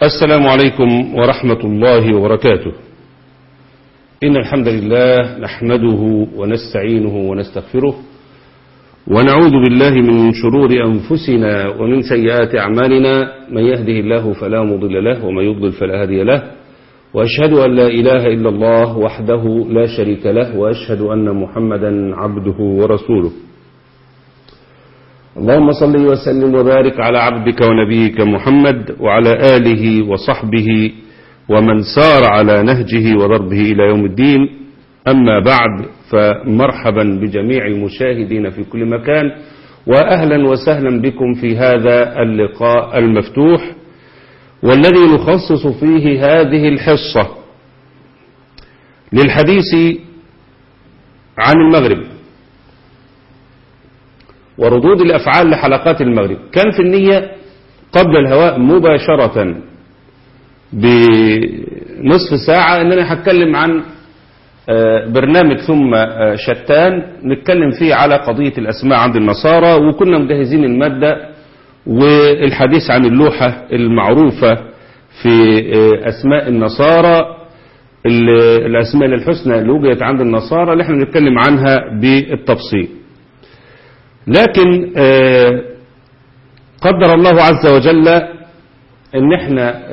السلام عليكم ورحمة الله وبركاته إن الحمد لله نحمده ونستعينه ونستغفره ونعوذ بالله من شرور أنفسنا ومن سيئات أعمالنا من يهده الله فلا مضل له ومن يضلل فلا هادي له وأشهد أن لا إله إلا الله وحده لا شريك له وأشهد أن محمدا عبده ورسوله اللهم صل وسلم وبارك على عبدك ونبيك محمد وعلى آله وصحبه ومن سار على نهجه وضربه إلى يوم الدين أما بعد فمرحبا بجميع المشاهدين في كل مكان وأهلا وسهلا بكم في هذا اللقاء المفتوح والذي نخصص فيه هذه الحصة للحديث عن المغرب وردود الأفعال لحلقات المغرب كان في النية قبل الهواء مباشرة بنصف ساعة ان انا هتكلم عن برنامج ثم شتان نتكلم فيه على قضية الأسماء عند النصارى وكنا مجهزين المادة والحديث عن اللوحة المعروفة في أسماء النصارى الأسماء الحسنى اللي وجدت عند النصارى اللي احنا بنتكلم عنها بالتفصيل لكن قدر الله عز وجل ان احنا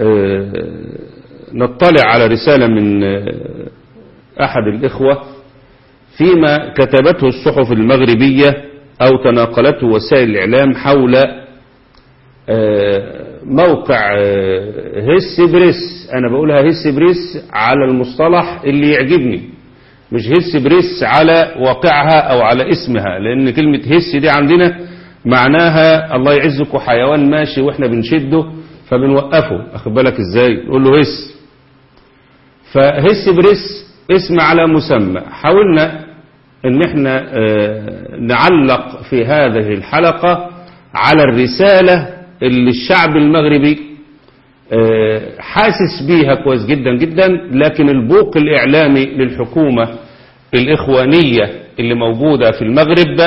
نطلع على رسالة من احد الاخوة فيما كتبته الصحف المغربية او تناقلته وسائل الاعلام حول موقع هس بريس انا بقولها هس بريس على المصطلح اللي يعجبني مش هس بريس على واقعها او على اسمها لان كلمة هس دي عندنا معناها الله يعزك حيوان ماشي واحنا بنشده فبنوقفه اخد بالك ازاي نقول له هس فهس بريس اسم على مسمى حاولنا ان احنا نعلق في هذه الحلقة على الرسالة اللي الشعب المغربي حاسس بيها كويس جدا جدا لكن البوق الإعلامي للحكومة الإخوانية اللي موجودة في المغرب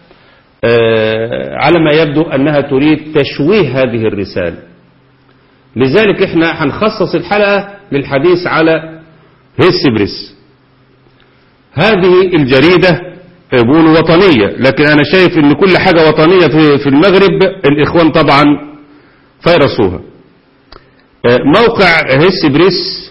على ما يبدو أنها تريد تشويه هذه الرسالة لذلك احنا هنخصص الحلقة للحديث على هيسبريس هذه الجريدة بيقولوا وطنية لكن أنا شايف أن كل حاجة وطنية في المغرب الإخوان طبعا فيرسوها موقع هيس بريس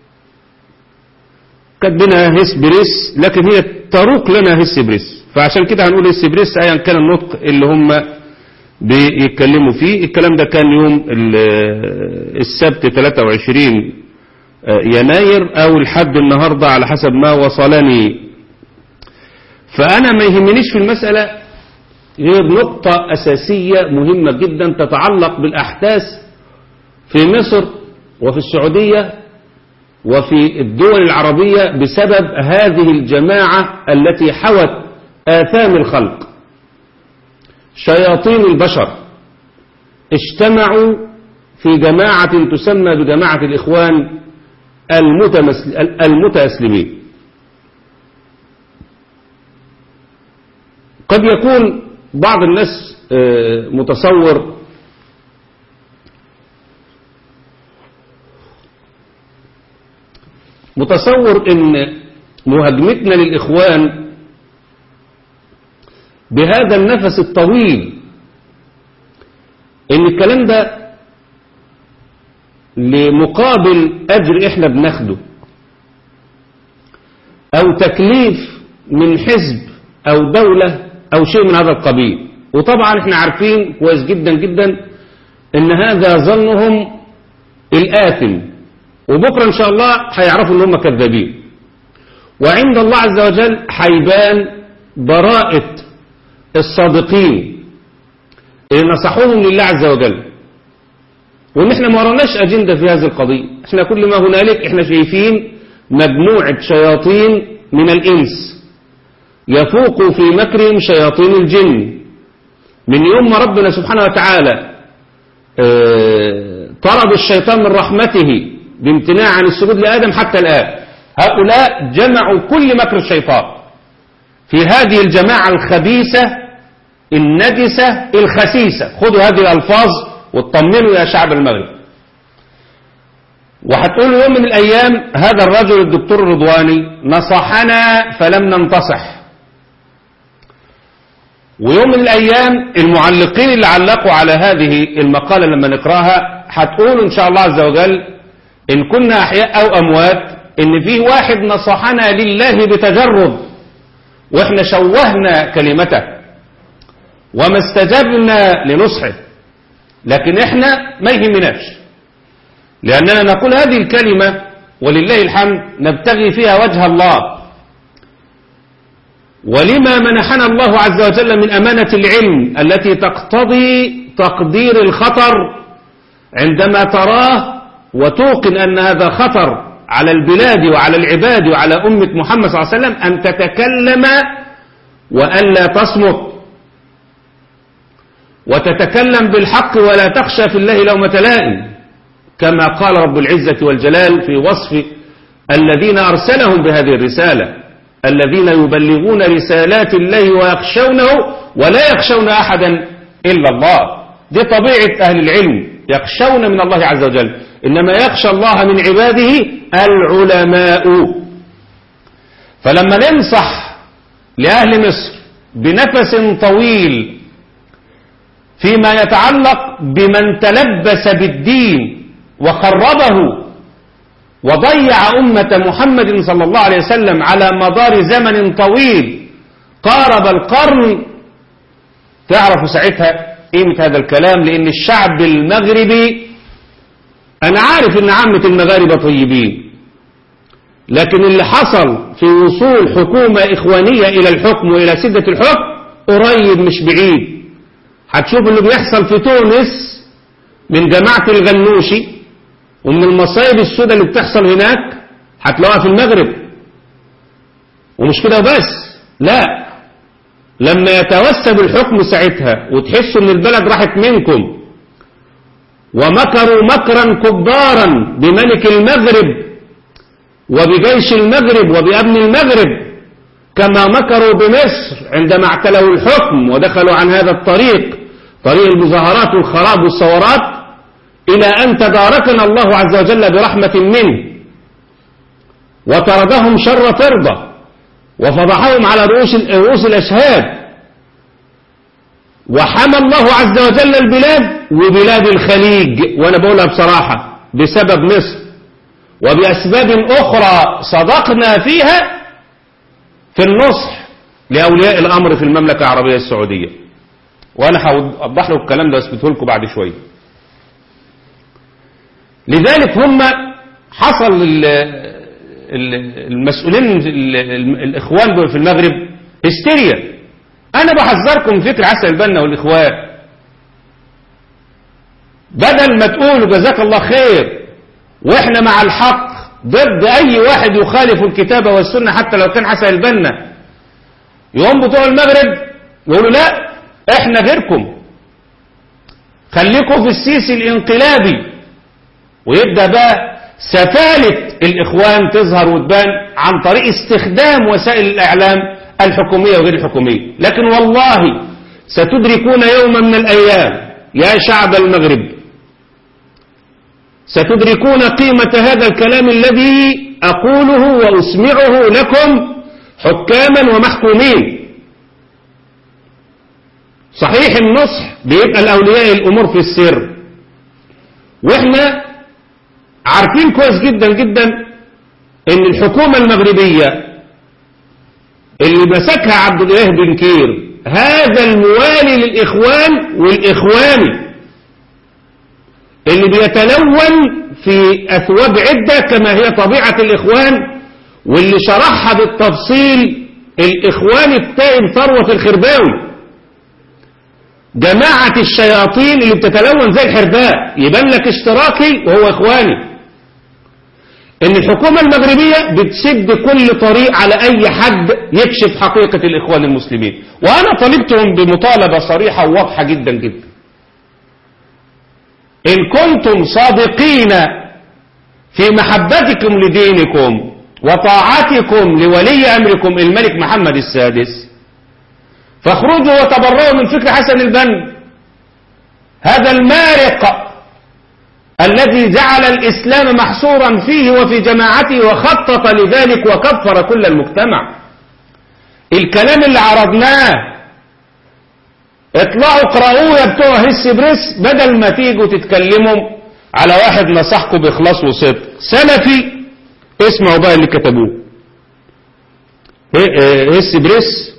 كاتبينها هيس بريس لكن هي تروق لنا هيس بريس فعشان كده هنقول هيس بريس ايا كان النطق اللي هم بيتكلموا فيه الكلام ده كان يوم السبت 23 يناير او لحد النهاردة على حسب ما وصلني فانا ما يهمنيش في المسألة غير نقطة اساسية مهمة جدا تتعلق بالاحداث في مصر وفي السعودية وفي الدول العربية بسبب هذه الجماعة التي حوت آثام الخلق شياطين البشر اجتمعوا في جماعة تسمى بجماعة الإخوان المتأسلمين قد يكون بعض الناس متصور متصور ان مهاجمتنا للإخوان بهذا النفس الطويل ان الكلام ده لمقابل أجر احنا بناخده او تكليف من حزب او دولة او شيء من هذا القبيل وطبعا احنا عارفين كويس جدا جدا ان هذا ظنهم الآثم وبكرة إن شاء الله هيعرفوا إن هم كذابين وعند الله عز وجل هيبان براءة الصادقين اللي نصحوهم لله عز وجل وإن إحنا ما وراناش أجندة في هذه القضية إحنا كل ما هنالك إحنا شايفين مجموعة شياطين من الإنس يفوق في مكرهم شياطين الجن من يوم ما ربنا سبحانه وتعالى طرد الشيطان من رحمته بامتناع عن السجود لآدم حتى الآن هؤلاء جمعوا كل مكر الشيطان في هذه الجماعة الخبيثة النجسة الخسيسة خذوا هذه الألفاظ واطمنوا يا شعب المغرب وهتقول يوم من الأيام هذا الرجل الدكتور الرضواني نصحنا فلم ننتصح ويوم من الأيام المعلقين اللي علقوا على هذه المقالة لما نقراها هتقول إن شاء الله عز وجل إن كنا أحياء أو أموات إن في واحد نصحنا لله بتجرد وإحنا شوهنا كلمته وما استجبنا لنصحه لكن إحنا ما يهمناش لأننا نقول هذه الكلمة ولله الحمد نبتغي فيها وجه الله ولما منحنا الله عز وجل من أمانة العلم التي تقتضي تقدير الخطر عندما تراه وتوقن أن هذا خطر على البلاد وعلى العباد وعلى أمة محمد صلى الله عليه وسلم أن تتكلم وألا تصمت وتتكلم بالحق ولا تخشى في الله لومة لائم كما قال رب العزة والجلال في وصف الذين أرسلهم بهذه الرسالة الذين يبلغون رسالات الله ويخشونه ولا يخشون أحدا إلا الله دي طبيعة أهل العلم يخشون من الله عز وجل إنما يخشى الله من عباده العلماء فلما ننصح لأهل مصر بنفس طويل فيما يتعلق بمن تلبس بالدين وخربه وضيع أمة محمد صلى الله عليه وسلم على مدار زمن طويل قارب القرن تعرف ساعتها قيمة هذا الكلام لأن الشعب المغربي أنا عارف أن عامة المغاربة طيبين لكن اللي حصل في وصول حكومة إخوانية إلى الحكم وإلى سدة الحكم قريب مش بعيد هتشوف اللي بيحصل في تونس من جماعة الغنوشي ومن المصايب السوداء اللي بتحصل هناك هتلاقوها في المغرب ومش كده بس لا لما يتوسب الحكم ساعتها وتحسوا ان البلد راحت منكم ومكروا مكرا كبارا بملك المغرب وبجيش المغرب وبأمن المغرب كما مكروا بمصر عندما اعتلوا الحكم ودخلوا عن هذا الطريق طريق المظاهرات والخراب والثورات إلى أن تداركنا الله عز وجل برحمة منه وطردهم شر طردة وفضحهم على رؤوس رؤوس الأشهاد وحمى الله عز وجل البلاد وبلاد الخليج وأنا بقولها بصراحة بسبب مصر وبأسباب أخرى صدقنا فيها في النصح لأولياء الأمر في المملكة العربية السعودية وأنا هوضح لكم الكلام ده وأثبته لكم بعد شوية لذلك هم حصل المسؤولين الإخوان في المغرب هستيريا أنا بحذركم فكر عسل البنا والإخوان بدل ما تقولوا جزاك الله خير وإحنا مع الحق ضد أي واحد يخالف الكتاب والسنة حتى لو كان حسن البنا يقوم بتوع المغرب يقولوا لا إحنا غيركم خليكم في السيسي الانقلابي ويبدأ بقى سفالة الإخوان تظهر وتبان عن طريق استخدام وسائل الإعلام الحكومية وغير الحكومية لكن والله ستدركون يوما من الأيام يا شعب المغرب ستدركون قيمة هذا الكلام الذي أقوله وأسمعه لكم حكاما ومحكومين صحيح النصح بيبقى الأولياء الأمور في السر وإحنا عارفين كويس جدا جدا ان الحكومة المغربية اللي مسكها عبد الاله بن كير هذا الموالي للإخوان والإخواني اللي بيتلون في أثواب عدة كما هي طبيعة الإخوان واللي شرحها بالتفصيل الإخوان التائم ثروة الخرباوي جماعة الشياطين اللي بتتلون زي الحرباء يبان لك اشتراكي وهو إخواني ان الحكومة المغربية بتسد كل طريق على اي حد يكشف حقيقة الاخوان المسلمين وانا طالبتهم بمطالبة صريحة وواضحة جدا جدا ان كنتم صادقين في محبتكم لدينكم وطاعتكم لولي امركم الملك محمد السادس فاخرجوا وتبرؤوا من فكر حسن البنا هذا المارق الذي جعل الإسلام محصورا فيه وفي جماعته وخطط لذلك وكفر كل المجتمع الكلام اللي عرضناه اطلعوا اقرأوه يا بتوع هس بريس بدل ما تيجوا تتكلموا على واحد نصحكم بإخلاص وصدق سلفي اسمعوا بقى اللي كتبوه هس بريس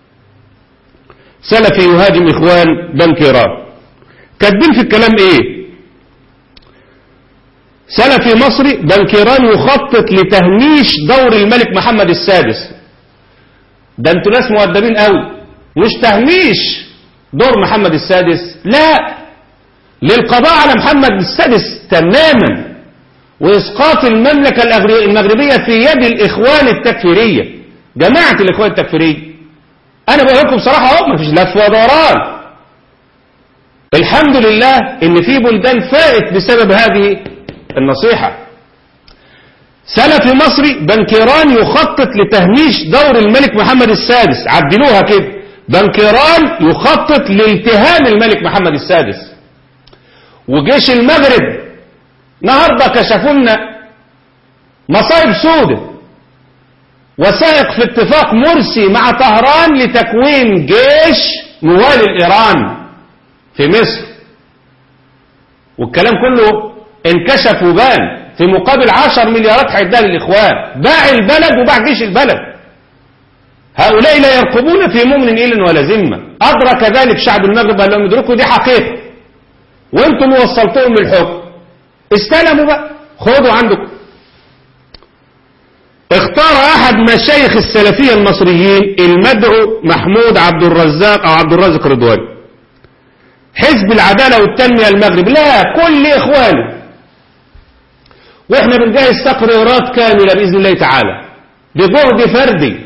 سلفي يهاجم إخوان بنكيران كاتبين في الكلام ايه سلفي مصري بنكيران يخطط لتهميش دور الملك محمد السادس ده انتوا ناس مؤدبين قوي مش تهميش دور محمد السادس لا للقضاء على محمد السادس تماما وإسقاط المملكة المغربية في يد الإخوان التكفيرية جماعة الإخوان التكفيرية أنا بقول لكم بصراحة اهو مفيش لف ودوران الحمد لله إن في بلدان فائت بسبب هذه النصيحة سلفي مصري بنكيران يخطط لتهميش دور الملك محمد السادس عدلوها كده بنكيران يخطط لالتهام الملك محمد السادس وجيش المغرب النهارده كشفوا لنا مصايب سودة وثائق في اتفاق مرسي مع طهران لتكوين جيش موالي لإيران في مصر والكلام كله انكشف وبان في مقابل عشر مليارات هيديها للإخوان باع البلد وباع جيش البلد هؤلاء لا يرقبون في مؤمن إلا ولا ذمة أدرك ذلك شعب المغرب لم يدركوا دي حقيقة وانتم وصلتهم للحكم استلموا بقى خدوا عندكم اختار احد مشايخ السلفية المصريين المدعو محمود عبد الرزاق او عبد الرازق رضواني حزب العدالة والتنمية المغرب لا كل اخوانه واحنا بنجهز تقريرات كاملة بإذن الله تعالى بجهد فردي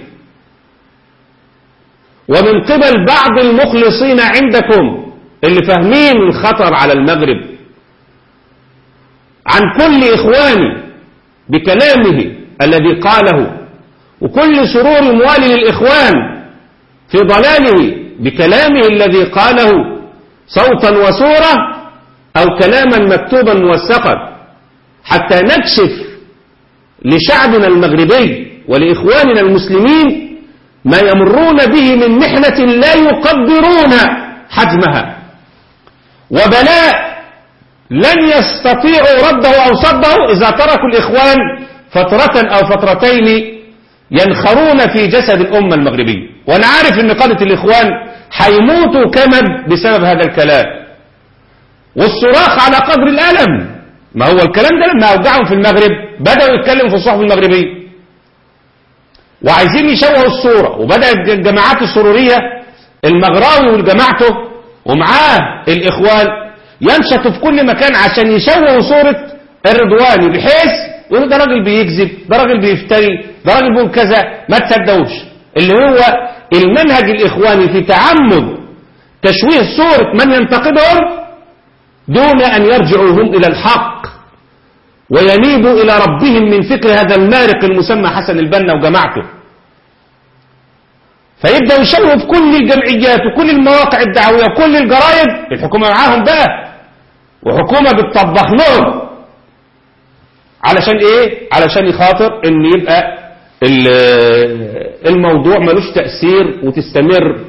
ومن قبل بعض المخلصين عندكم اللي فاهمين الخطر على المغرب عن كل إخواني بكلامه الذي قاله وكل سرور موالي للإخوان في ضلاله بكلامه الذي قاله صوتا وصورة أو كلاما مكتوبا موثقا حتى نكشف لشعبنا المغربي ولإخواننا المسلمين ما يمرون به من محنة لا يقدرون حجمها وبلاء لن يستطيعوا رده أو صده إذا تركوا الإخوان فترة أو فترتين ينخرون في جسد الأمة المغربية وأنا عارف أن قادة الإخوان حيموتوا كمد بسبب هذا الكلام والصراخ على قدر الألم ما هو الكلام ده لما أوجعهم في المغرب بدأوا يتكلموا في الصحف المغربية وعايزين يشوهوا الصورة وبدأت الجماعات السرورية المغراوي وجماعته ومعاه الإخوان ينشطوا في كل مكان عشان يشوهوا صورة الرضواني بحيث يقولوا ده راجل بيكذب ده راجل بيفتري ده راجل بيقول كذا ما تصدقوش اللي هو المنهج الإخواني في تعمد تشويه صورة من ينتقدهم دون أن يرجعوا هم إلى الحق وينيبوا إلى ربهم من فكر هذا المارق المسمى حسن البنا وجماعته فيبدأ يشوه في كل الجمعيات وكل المواقع الدعوية وكل الجرائد الحكومة معاهم بقى وحكومة بتطبخ لهم علشان ايه علشان يخاطر ان يبقى الموضوع ملوش تأثير وتستمر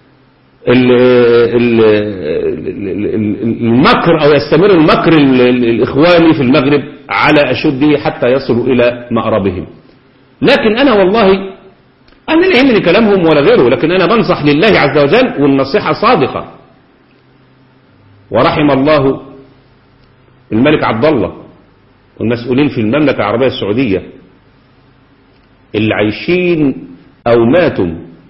المكر او يستمر المكر الاخواني في المغرب على اشده حتى يصلوا الى مأربهم لكن انا والله انا لا يهمني كلامهم ولا غيره لكن انا بنصح لله عز وجل والنصيحة صادقة ورحم الله الملك عبد الله والمسؤولين في المملكة العربية السعودية اللي عايشين أو ماتوا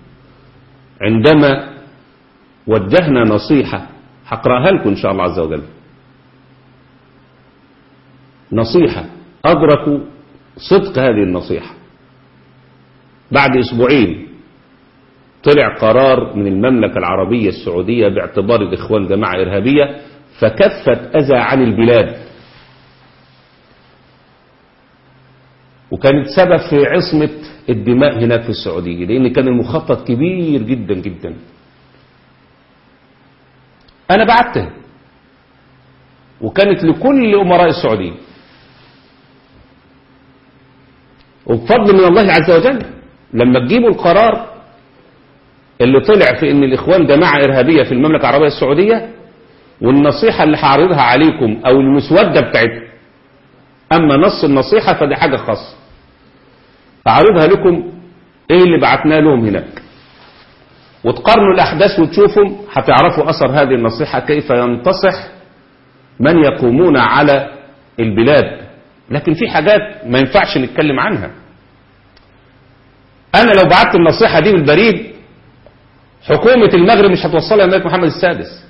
عندما وجهنا نصيحة هقرأها لكم إن شاء الله عز وجل نصيحة أدركوا صدق هذه النصيحة بعد أسبوعين طلع قرار من المملكة العربية السعودية باعتبار الإخوان جماعة إرهابية فكفت أذى عن البلاد وكانت سبب في عصمة الدماء هناك في السعودية لأن كان المخطط كبير جدا جدا أنا بعته وكانت لكل أمراء السعودية وبفضل من الله عز وجل لما تجيبوا القرار اللي طلع في ان الاخوان جماعة ارهابية في المملكة العربية السعودية والنصيحة اللي هعرضها عليكم او المسودة بتاعتها اما نص النصيحة فدي حاجة خاصة هعرضها لكم ايه اللي بعتناه لهم هناك وتقارنوا الاحداث وتشوفوا هتعرفوا اثر هذه النصيحة كيف ينتصح من يقومون على البلاد لكن في حاجات ما ينفعش نتكلم عنها انا لو بعت النصيحة دي بالبريد حكومة المغرب مش هتوصلها للملك محمد السادس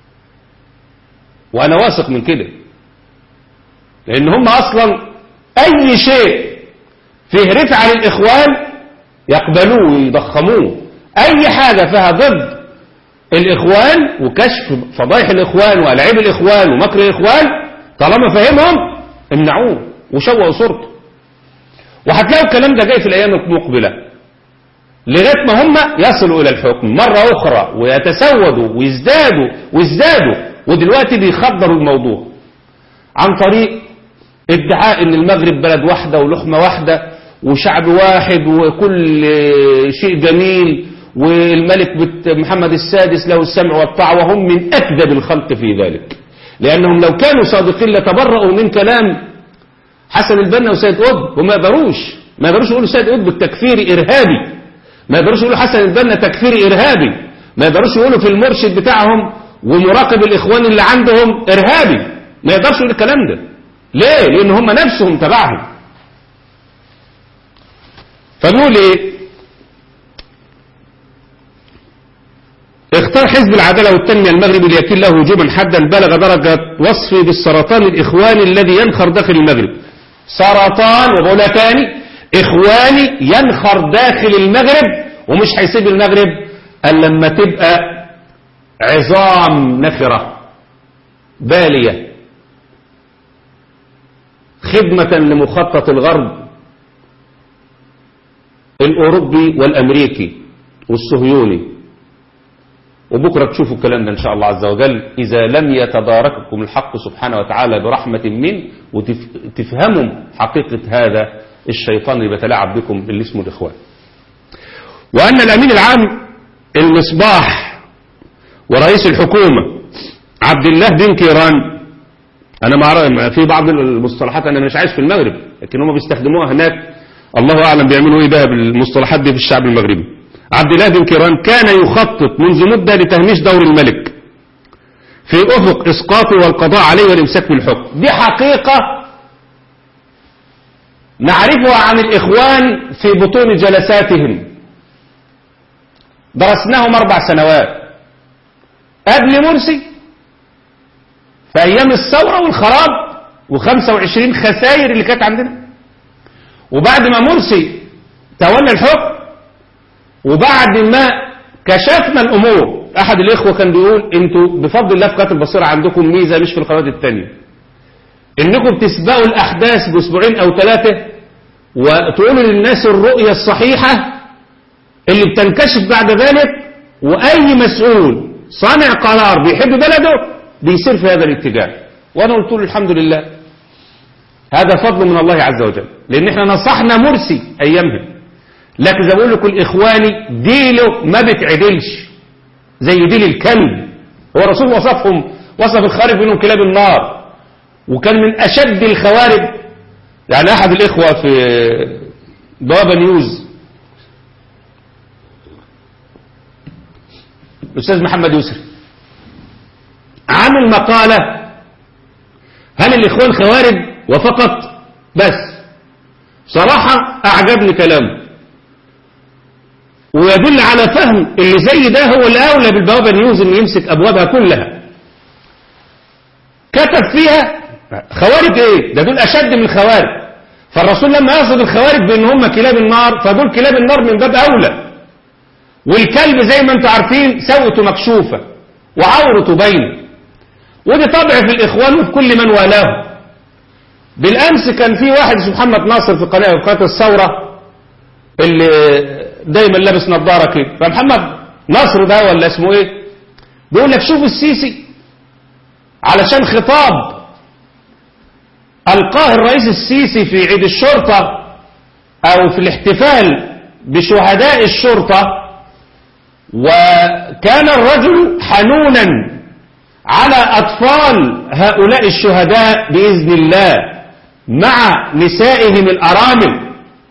وانا واثق من كده لان هم اصلا اي شيء فيه رفع للاخوان يقبلوه ويضخموه اي حاجة فيها ضد الاخوان وكشف فضايح الاخوان والعيب الاخوان ومكر الاخوان طالما فهمهم امنعوه وشوهوا صورته وهتلاقوا الكلام ده جاي في الايام المقبله لغايه ما هم يصلوا الى الحكم مره اخرى ويتسودوا ويزدادوا ويزدادوا ودلوقتي بيخدروا الموضوع عن طريق ادعاء ان المغرب بلد واحده ولحمه واحده وشعب واحد وكل شيء جميل والملك محمد السادس له السمع والطاعه وهم من اكذب الخلق في ذلك لانهم لو كانوا صادقين لتبرؤوا من كلام حسن البنا وسيد قطب وما يقدروش ما يقدروش يقولوا سيد قطب التكفيري ارهابي ما يقدروش يقولوا حسن البنا تكفيري ارهابي ما يقدروش يقولوا في المرشد بتاعهم ومراقب الاخوان اللي عندهم ارهابي ما يقدرش يقول الكلام ده ليه لان هم نفسهم تبعهم فنقول ايه اختار حزب العدالة والتنمية المغربي ليكون له وجوبا حدا بلغ درجة وصفه بالسرطان الإخواني الذي ينخر داخل المغرب سرطان وبقولها تاني إخواني ينخر داخل المغرب ومش هيسيب المغرب إلا لما تبقى عظام نخرة بالية خدمة لمخطط الغرب الأوروبي والأمريكي والصهيوني وبكرة تشوفوا الكلام ده إن شاء الله عز وجل إذا لم يتدارككم الحق سبحانه وتعالى برحمة منه وتفهموا حقيقة هذا الشيطان اللي بيتلاعب بكم اللي اسمه الإخوان وأن الأمين العام المصباح ورئيس الحكومة عبد الله بن كيران أنا ما في بعض المصطلحات أنا مش عايش في المغرب لكن هم بيستخدموها هناك الله أعلم بيعملوا إيه بقى بالمصطلحات دي في الشعب المغربي عبد الله بن كيران كان يخطط منذ مدة لتهميش دور الملك في أفق إسقاطه والقضاء عليه والإمساك بالحكم دي حقيقة نعرفها عن الإخوان في بطون جلساتهم درسناهم أربع سنوات قبل مرسي في أيام الثورة والخراب و25 خسائر اللي كانت عندنا وبعد ما مرسي تولى الحكم وبعد ما كشفنا الأمور أحد الإخوة كان بيقول أنتوا بفضل الله في قناة البصيرة عندكم ميزة مش في القنوات التانية إنكم تسبقوا الأحداث بأسبوعين أو ثلاثة وتقولوا للناس الرؤية الصحيحة اللي بتنكشف بعد ذلك وأي مسؤول صانع قرار بيحب بلده بيسير في هذا الاتجاه وأنا قلت له الحمد لله هذا فضل من الله عز وجل لأن احنا نصحنا مرسي أيامها لكن زي ما بقول لكم الإخواني ديله ما بتعدلش زي ديل الكلب هو الرسول وصفهم وصف الخارج منهم كلاب النار وكان من أشد الخوارج يعني أحد الإخوة في بابا نيوز الأستاذ محمد يسري عامل مقالة هل الإخوان خوارج وفقط بس صراحة أعجبني كلامه ويدل على فهم اللي زي ده هو الأولى بالبوابة نيوز انه يمسك أبوابها كلها كتب فيها خوارج ايه ده دول أشد من الخوارج فالرسول لما يقصد الخوارج بان هم كلاب النار فدول كلاب النار من باب أولى والكلب زي ما انتم عارفين سوته مكشوفة وعورته باينه ودي طبع في الإخوان وفي كل من والاه بالأمس كان في واحد اسمه محمد ناصر في قناة قناة الثورة اللي دايما لابس نظارة كده فمحمد نصر ده ولا اسمه ايه بيقول لك شوف السيسي علشان خطاب ألقاه الرئيس السيسي في عيد الشرطة أو في الاحتفال بشهداء الشرطة وكان الرجل حنونا على أطفال هؤلاء الشهداء بإذن الله مع نسائهم الأرامل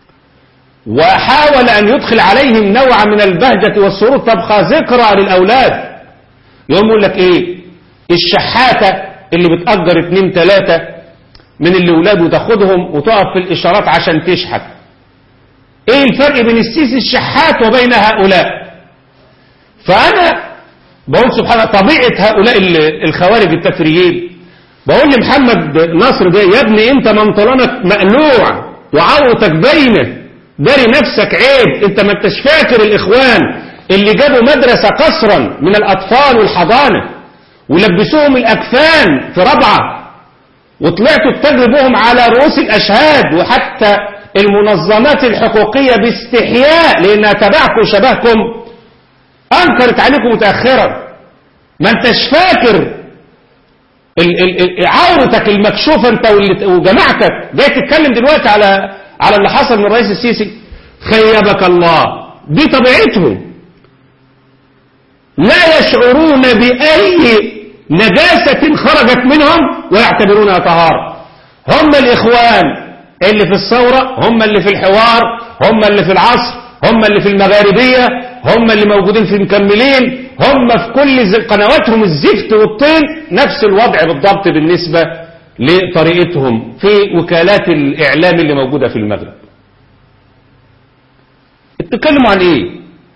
وحاول أن يدخل عليهم نوعا من البهجة والسرور تبقى ذكرى للأولاد يوم يقول لك إيه الشحاتة اللي بتأجر اتنين تلاتة من اللي ولاده تاخدهم وتقف في الإشارات عشان تشحت إيه الفرق بين السيسي الشحات وبين هؤلاء فأنا بقول سبحان الله طبيعة هؤلاء الخوارج التفريين بقول لمحمد نصر ده يا ابني انت منطلونك مقلوع وعورتك باينه داري نفسك عيب انت ما انتش فاكر الاخوان اللي جابوا مدرسة قصرا من الاطفال والحضانة ولبسوهم الاكفان في ربعة وطلعتوا تجربوهم على رؤوس الاشهاد وحتى المنظمات الحقوقية باستحياء لانها تبعكم وشبهكم انكرت عليكم متأخرا ما انتش فاكر ال ال عورتك المكشوفة انت وجماعتك جاي تتكلم دلوقتي على على اللي حصل من الرئيس السيسي خيبك الله دي طبيعتهم لا يشعرون بأي نجاسة خرجت منهم ويعتبرونها طهارة هم الإخوان اللي في الثورة هم اللي في الحوار هم اللي في العصر هم اللي في المغاربية هم اللي موجودين في المكملين هم في كل قنواتهم الزفت والطين نفس الوضع بالضبط بالنسبة لطريقتهم في وكالات الإعلام اللي موجودة في المغرب بتتكلموا عن ايه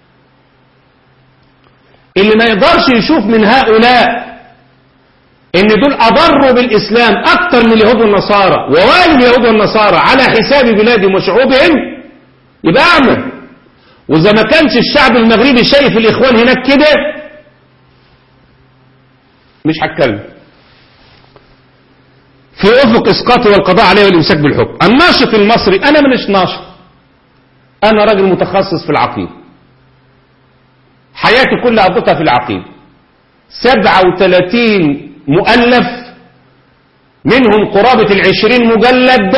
اللي ما يقدرش يشوف من هؤلاء ان دول اضروا بالاسلام اكتر من اليهود والنصارى ووالي اليهود والنصارى على حساب بلادهم وشعوبهم يبقى اعمى واذا ما كانش الشعب المغربي شايف الاخوان هناك كده مش هتكلم في افق اسقاطه والقضاء عليه والامساك بالحكم الناشط المصري انا مش ناشط انا راجل متخصص في العقيده حياتي كلها قضيتها في العقيده 37 مؤلف منهم قرابة العشرين مجلد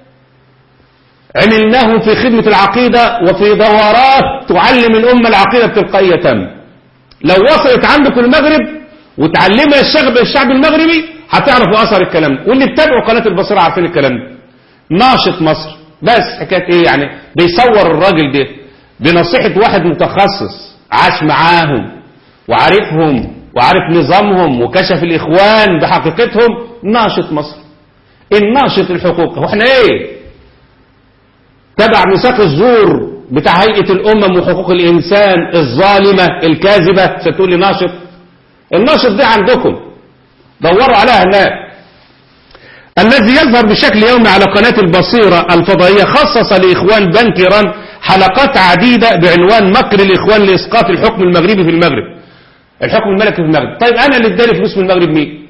عملناه في خدمة العقيدة وفي دورات تعلم الأمة العقيدة التلقائية تم لو وصلت عندكم المغرب وتعلمها الشعب الشعب المغربي هتعرفوا أثر الكلام ده واللي بتابعوا قناة البصيرة عارفين الكلام ده ناشط مصر بس حكاية ايه يعني بيصور الراجل ده بنصيحة واحد متخصص عاش معاهم وعارفهم وعارف نظامهم وكشف الإخوان بحقيقتهم ناشط مصر الناشط الحقوقي واحنا ايه تبع ميثاق الزور بتاع هيئة الأمم وحقوق الإنسان الظالمة الكاذبة ستقول لي ناشط الناشط ده عندكم دوروا عليها هناك الذي يظهر بشكل يومي على قناة البصيرة الفضائية خصص لإخوان بنك إيران حلقات عديدة بعنوان مكر الإخوان لإسقاط الحكم المغربي في المغرب الحكم الملكي في المغرب طيب أنا اللي اداني فلوس من المغرب مين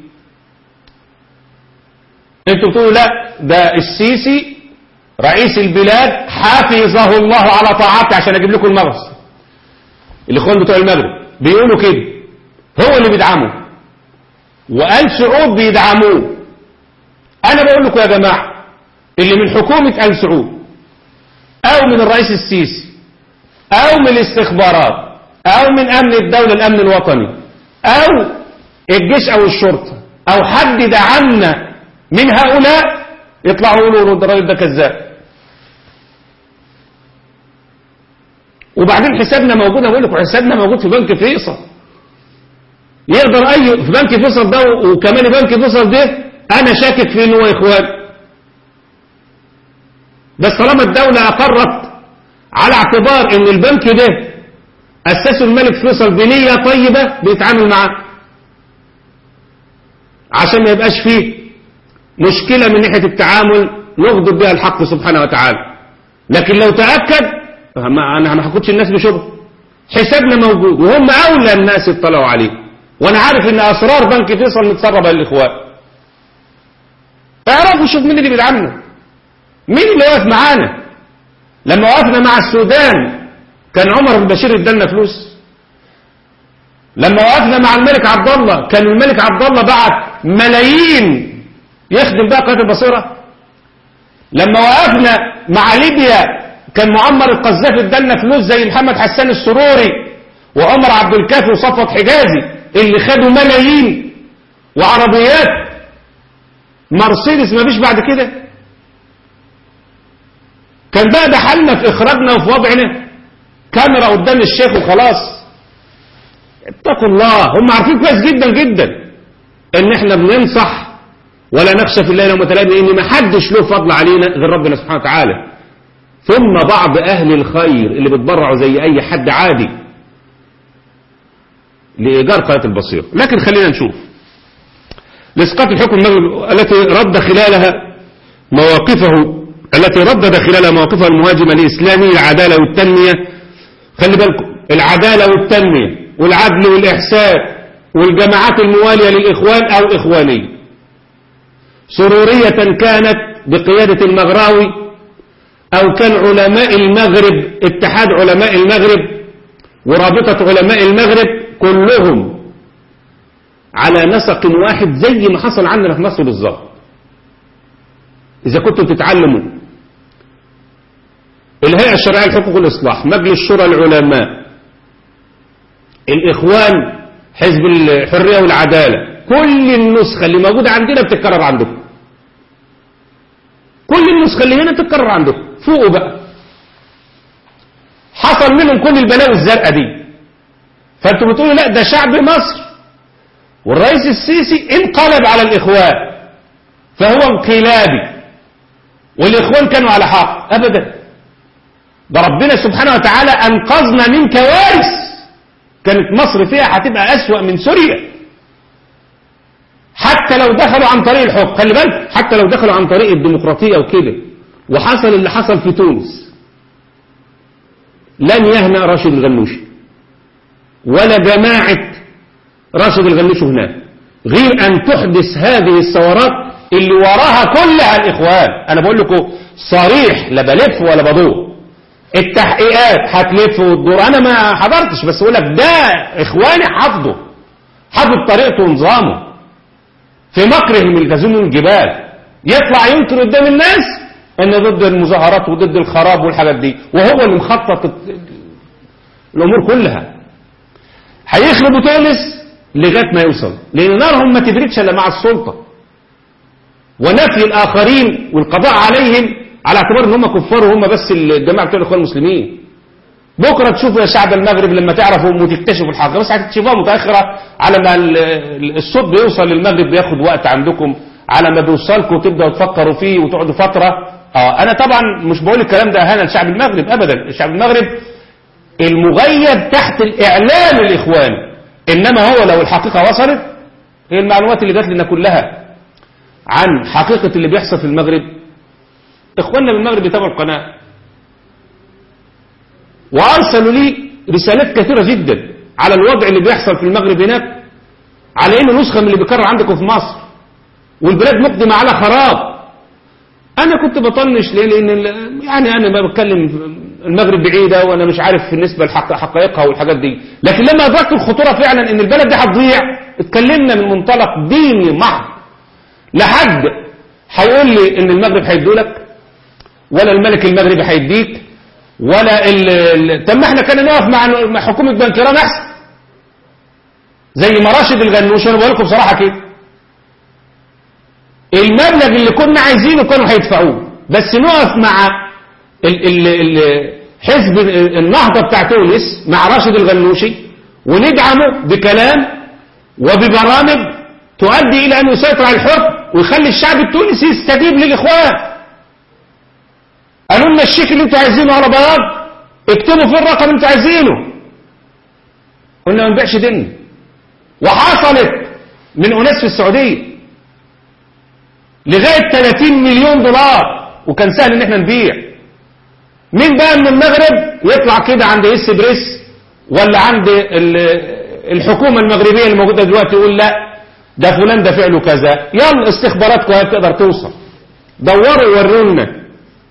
انتوا بتقولوا لا ده السيسي رئيس البلاد حافظه الله على طاعته عشان اجيب لكم المغرب الاخوان بتوع المغرب بيقولوا كده هو اللي بيدعمه وآل سعود بيدعموه انا بقول لكم يا جماعة اللي من حكومة آل سعود او من الرئيس السيسي او من الاستخبارات او من امن الدولة الامن الوطني او الجيش او الشرطة او حد دعمنا من هؤلاء يطلعوا يقولوا الراجل ده كذاب وبعدين حسابنا موجود اقول لكم حسابنا موجود في بنك فيصل يقدر اي في بنك فيصل ده وكمان بنك فيصل ده انا شاكك فيه ان هو اخوان بس طالما الدولة اقرت على اعتبار ان البنك ده اسسه الملك فيصل بنية طيبة بيتعامل معاه عشان ما يبقاش فيه مشكلة من ناحية التعامل نغضب بها الحق سبحانه وتعالى لكن لو تأكد ما أنا ما هاخدش الناس بشبه حسابنا موجود وهم أولى الناس يطلعوا عليه وأنا عارف إن أسرار بنك فيصل متسربة للإخوان اعرفوا شوف مين اللي بيدعمنا مين اللي واقف معانا لما وقفنا مع السودان كان عمر بن بشير ادالنا فلوس لما وقفنا مع الملك عبد الله كان الملك عبد الله بعت ملايين يخدم بقى قناه البصيره لما وقفنا مع ليبيا كان معمر القذافي ادالنا فلوس زي محمد حسان السروري وعمر عبد الكافي وصفوت حجازي اللي خدوا ملايين وعربيات مرسيدس ما فيش بعد كده كان بقى ده حالنا في اخراجنا وفي وضعنا كاميرا قدام الشيخ وخلاص اتقوا الله هم عارفين كويس جدا جدا ان احنا بننصح ولا نخشى في الله لومة لائم لان ما حدش له فضل علينا غير ربنا سبحانه وتعالى ثم بعض اهل الخير اللي بتبرعوا زي اي حد عادي لايجار قناه البصيره لكن خلينا نشوف لاسقاط الحكم المغرب التي رد خلالها مواقفه التي ردد خلالها مواقفها المهاجمه الاسلامي العداله والتنميه خلي بالكم العداله والتنميه والعدل والاحسان والجماعات المواليه للاخوان او اخوانيه سروريه كانت بقياده المغراوي او كان علماء المغرب اتحاد علماء المغرب ورابطه علماء المغرب كلهم على نسق واحد زي ما حصل عندنا في مصر بالظبط إذا كنتم تتعلموا الهيئة الشرعية لحقوق الإصلاح مجلس شورى العلماء الإخوان حزب الحرية والعدالة كل النسخة اللي موجودة عندنا بتتكرر عندكم كل النسخة اللي هنا بتتكرر عندكم فوقوا بقى حصل منهم كل البلاوي الزرقاء دي فانتوا بتقولوا لا ده شعب مصر والرئيس السيسي انقلب على الإخوان فهو انقلابي والإخوان كانوا على حق أبدا ده ربنا سبحانه وتعالى أنقذنا من كوارث كانت مصر فيها هتبقى أسوأ من سوريا حتى لو دخلوا عن طريق الحكم خلي بالك حتى لو دخلوا عن طريق الديمقراطية وكده وحصل اللي حصل في تونس لن يهنأ راشد الغنوشي ولا جماعة راشد الغنوشي هناك غير أن تحدث هذه الثورات اللي وراها كلها الإخوان أنا بقول لكم صريح لا بلف ولا بدور التحقيقات هتلف وتدور أنا ما حضرتش بس أقول لك ده إخواني حافظه حافظ طريقته ونظامه في مكرهم يلتزموا الجبال يطلع ينكر قدام الناس ان ضد المظاهرات وضد الخراب والحاجات دي وهو اللي مخطط الامور كلها هيخربوا تونس لغايه ما يوصل لان نارهم ما تبردش الا مع السلطه ونفي الاخرين والقضاء عليهم على اعتبار ان هم كفار وهم بس الجماعه بتوع الاخوان المسلمين بكره تشوفوا يا شعب المغرب لما تعرفوا وتكتشفوا الحقيقه بس هتكتشفوها متاخره على ما الصوت بيوصل للمغرب بياخد وقت عندكم على ما بيوصلكم تبداوا تفكروا فيه وتقعدوا فتره اه انا طبعا مش بقول الكلام ده اهانه لشعب المغرب ابدا الشعب المغرب المغيب تحت الاعلام الاخواني انما هو لو الحقيقه وصلت هي المعلومات اللي جات لنا كلها عن حقيقه اللي بيحصل في المغرب اخواننا بالمغرب بيتابعوا القناه وارسلوا لي رسالات كثيره جدا على الوضع اللي بيحصل في المغرب هناك على انه نسخه من اللي بيكرر عندكم في مصر والبلاد مقدمه على خراب انا كنت بطنش ليه لان يعني انا ما بتكلم المغرب بعيده وانا مش عارف بالنسبه لحقائقها والحاجات دي لكن لما ادركت الخطوره فعلا ان البلد دي هتضيع اتكلمنا من منطلق ديني محض لحد هيقول لي ان المغرب هيدولك ولا الملك المغربي هيديك ولا ال ال طب ما احنا كنا نقف مع حكومه بنكيران احسن زي ما راشد الغنوش انا بقول لكم بصراحه كده المبلغ اللي كنا عايزينه كانوا هيدفعوه بس نقف مع ال ال ال حزب النهضه بتاع تونس مع راشد الغنوشي وندعمه بكلام وببرامج تؤدي الى ان يسيطر على الحكم ويخلي الشعب التونسي يستجيب للاخوان قالوا لنا الشيك اللي انتوا عايزينه على بياض اكتبوا فيه الرقم اللي انتوا عايزينه قلنا ما نبيعش دين وحصلت من اناس في السعوديه لغايه 30 مليون دولار وكان سهل ان احنا نبيع مين بقى من المغرب يطلع كده عند اس بريس ولا عند الحكومه المغربيه اللي موجوده دلوقتي يقول لا ده فلان دافع له كذا يلا استخباراتكم تقدر توصل دوروا ورونا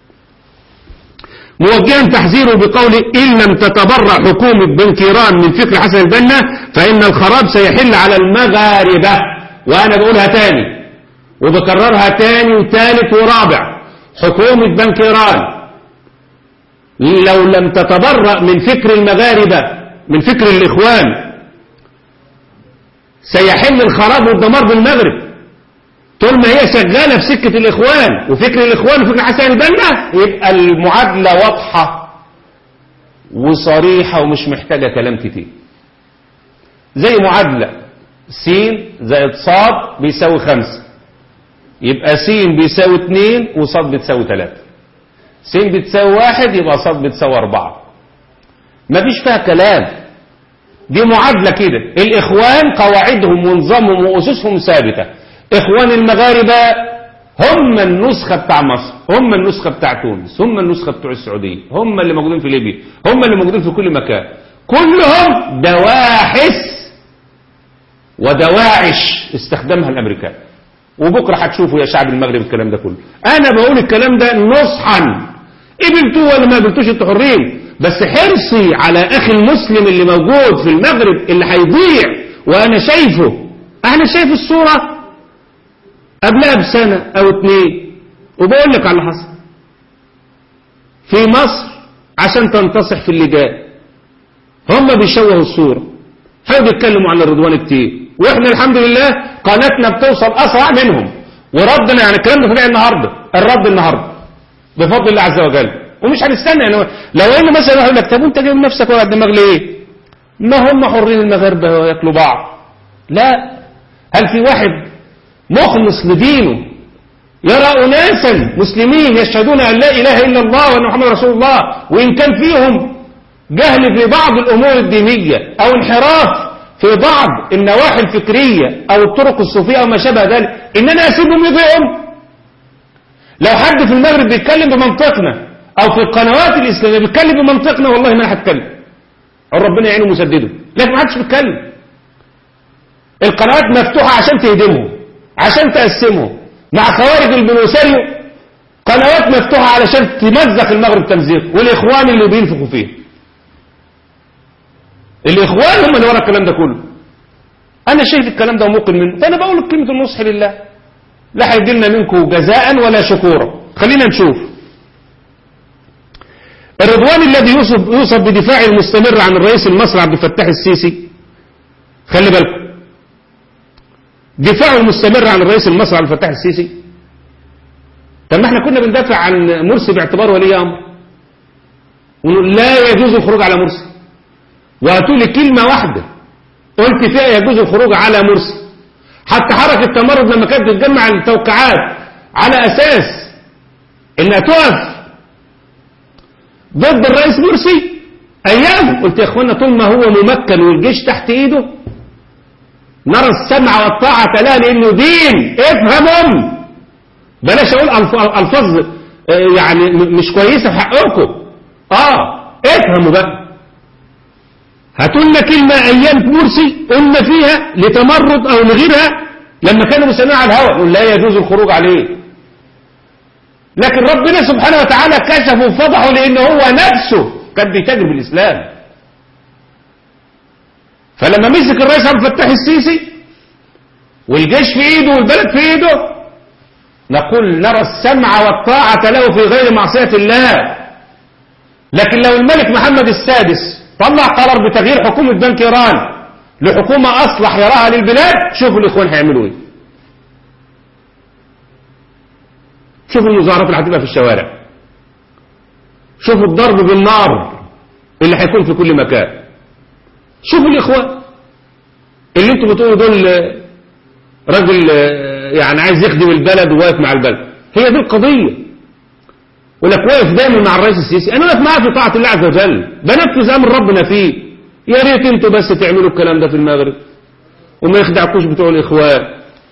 موجها تحذيره بقوله إن لم تتبرع حكومة بنكيران من فكر حسن البنا فإن الخراب سيحل على المغاربة وأنا بقولها تاني وبكررها تاني وتالت ورابع حكومة بنك إيران لو لم تتبرأ من فكر المغاربة من فكر الإخوان سيحل الخراب والدمار بالمغرب طول ما هي شغالة في سكة الإخوان وفكر الإخوان وفكر حسن البنا يبقى المعادلة واضحة وصريحة ومش محتاجة كلام كتير زي معادلة س زائد صاد بيساوي خمسة يبقى س بيساوي اتنين وصاد بتساوي تلاتة س بتساوي واحد يبقى صاد بتساوي أربعة مفيش فيها كلام دي معادلة كده الإخوان قواعدهم ونظامهم وأسسهم ثابتة إخوان المغاربة هم النسخة بتاع مصر هم النسخة بتاع تونس هم النسخة بتوع السعودية هم اللي موجودين في ليبيا هم اللي موجودين في كل مكان كلهم دواحس ودواعش استخدمها الأمريكان وبكرة هتشوفوا يا شعب المغرب الكلام ده كله أنا بقول الكلام ده نصحا قبلتوه ولا ما قبلتوش انتوا حرين بس حرصي على أخي المسلم اللي موجود في المغرب اللي هيضيع وأنا شايفه أنا شايف الصورة قبلها بسنة أو اتنين وبقول لك على اللي حصل في مصر عشان تنتصح في اللجان هم بيشوهوا الصورة حاولوا يتكلموا عن الرضوان كتير واحنا الحمد لله قناتنا بتوصل اسرع منهم وردنا يعني الكلام ده طلع النهارده الرد النهارده بفضل الله عز وجل ومش هنستنى يعني لو ان مثلا يقول لك طب انت جايب نفسك ورا الدماغ ليه؟ ما هم حرين المغاربه وياكلوا بعض لا هل في واحد مخلص لدينه يرى اناسا مسلمين يشهدون ان لا اله الا الله وان محمد رسول الله وان كان فيهم جهل في بعض الامور الدينيه او انحراف في بعض النواحي الفكرية أو الطرق الصوفية أو ما شابه ذلك إن أنا أسيبهم يضيعهم لو حد في المغرب بيتكلم بمنطقنا أو في القنوات الإسلامية بيتكلم بمنطقنا والله ما هتكلم ربنا يعينه مسدده لكن ما حدش بيتكلم القنوات مفتوحة عشان تهدمهم عشان تقسمهم مع خوارج البنوسيو قنوات مفتوحة علشان تمزق المغرب تمزيق والإخوان اللي بينفخوا فيه الإخوان هم اللي ورا الكلام ده كله أنا شايف الكلام ده وموقن منه فأنا بقول كلمة النصح لله لا هيجي لنا منكم جزاء ولا شكورا خلينا نشوف الرضوان الذي يوصف, يوصف بدفاعه المستمر عن الرئيس المصري عبد الفتاح السيسي خلي بالكم دفاعه المستمر عن الرئيس المصري عبد الفتاح السيسي طب ما احنا كنا بندافع عن مرسي باعتباره ولي امر ونقول لا يجوز الخروج على مرسي وهاتوا لي كلمة واحدة قلت فيها يجوز الخروج على مرسي حتى حركة التمرد لما كانت تتجمع التوقيعات على أساس إنها تقف ضد الرئيس مرسي أيام قلت يا إخوانا طول ما هو ممكن والجيش تحت إيده نرى السمع والطاعة لا لأنه دين افهمهم بلاش أقول ألفاظ يعني مش كويسة في حقكم آه افهموا بقى هاتوا لنا كلمة أيام مرسي قلنا فيها لتمرد أو لغيرها لما كانوا مسمعين على الهواء نقول لا يجوز الخروج عليه لكن ربنا سبحانه وتعالى كشف وفضحه لأن هو نفسه كان بيتاجر بالإسلام فلما مسك الرئيس عبد الفتاح السيسي والجيش في ايده والبلد في ايده نقول نرى السمع والطاعة له في غير معصية الله لكن لو الملك محمد السادس طلع قرار بتغيير حكومة بنك إيران لحكومة أصلح يراها للبلاد شوفوا الإخوان هيعملوا إيه شوفوا المظاهرات اللي هتبقى في الشوارع شوفوا الضرب بالنار اللي هيكون في كل مكان شوفوا الإخوان اللي انتوا بتقولوا دول راجل يعني عايز يخدم البلد وواقف مع البلد هي دي القضية ولك واقف دايما مع الرئيس السيسي انا واقف معاه في طاعة الله عز وجل بنفذ امر ربنا فيه يا ريت انتوا بس تعملوا الكلام ده في المغرب وما يخدعكوش بتوع الاخوان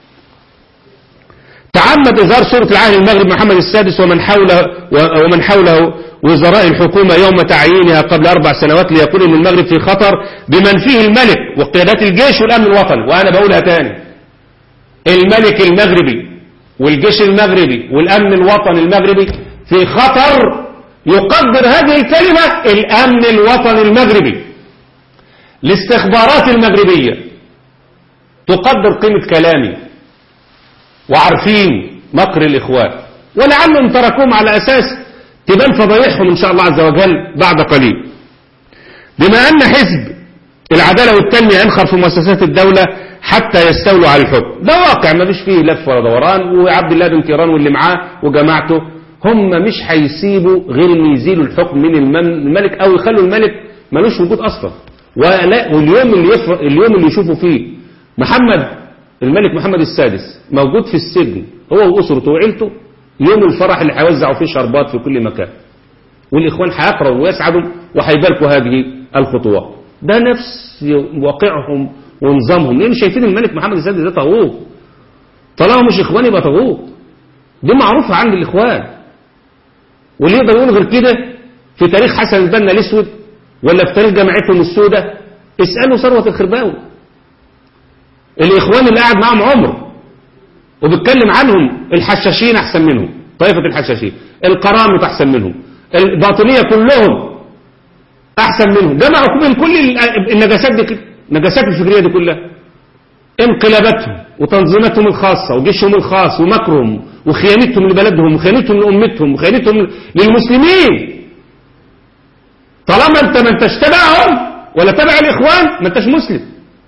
تعمد اظهار صورة العهد المغرب محمد السادس ومن حوله ومن حوله وزراء الحكومة يوم تعيينها قبل أربع سنوات ليقول أن المغرب في خطر بمن فيه الملك وقيادات الجيش والأمن الوطني وأنا بقولها تاني الملك المغربي والجيش المغربي والأمن الوطني المغربي في خطر يقدر هذه الكلمة الأمن الوطني المغربي الاستخبارات المغربية تقدر قيمة كلامي وعارفين مكر الإخوان ولعلهم تركوهم على أساس تبان فضايحهم إن شاء الله عز وجل بعد قليل بما أن حزب العدالة والتنمية ينخر في مؤسسات الدولة حتى يستولوا على الحكم ده واقع ما فيش فيه لف ولا دوران وعبد الله بن تيران واللي معاه وجماعته هم مش هيسيبوا غير ان يزيلوا الحكم من الملك او يخلوا الملك ملوش وجود اصلا ولا واليوم اللي يفر... اليوم اللي يشوفوا فيه محمد الملك محمد السادس موجود في السجن هو واسرته وعيلته يوم الفرح اللي هيوزعوا فيه شربات في كل مكان والاخوان هيقرأوا ويسعدوا وهيباركوا هذه الخطوات ده نفس واقعهم ونظامهم لان شايفين الملك محمد السادس ده طاغوت طالما مش اخوان يبقى طاغوت دي معروفه عند الاخوان واللي يقدر يقول غير كده في تاريخ حسن البنا الاسود ولا في تاريخ جماعتهم السوداء اسالوا ثروه الخرباوي الاخوان اللي قاعد معاهم عمر وبيتكلم عنهم الحشاشين احسن منهم طائفه الحشاشين القرامطه احسن منهم الباطنيه كلهم احسن منهم جمعوا بين كل النجاسات دي كده النجاسات الفكريه دي كلها انقلاباتهم وتنظيماتهم الخاصه وجيشهم الخاص ومكرهم وخيانتهم لبلدهم وخيانتهم لامتهم وخيانتهم للمسلمين طالما انت ما انتش تبعهم ولا تبع الاخوان ما انتش مسلم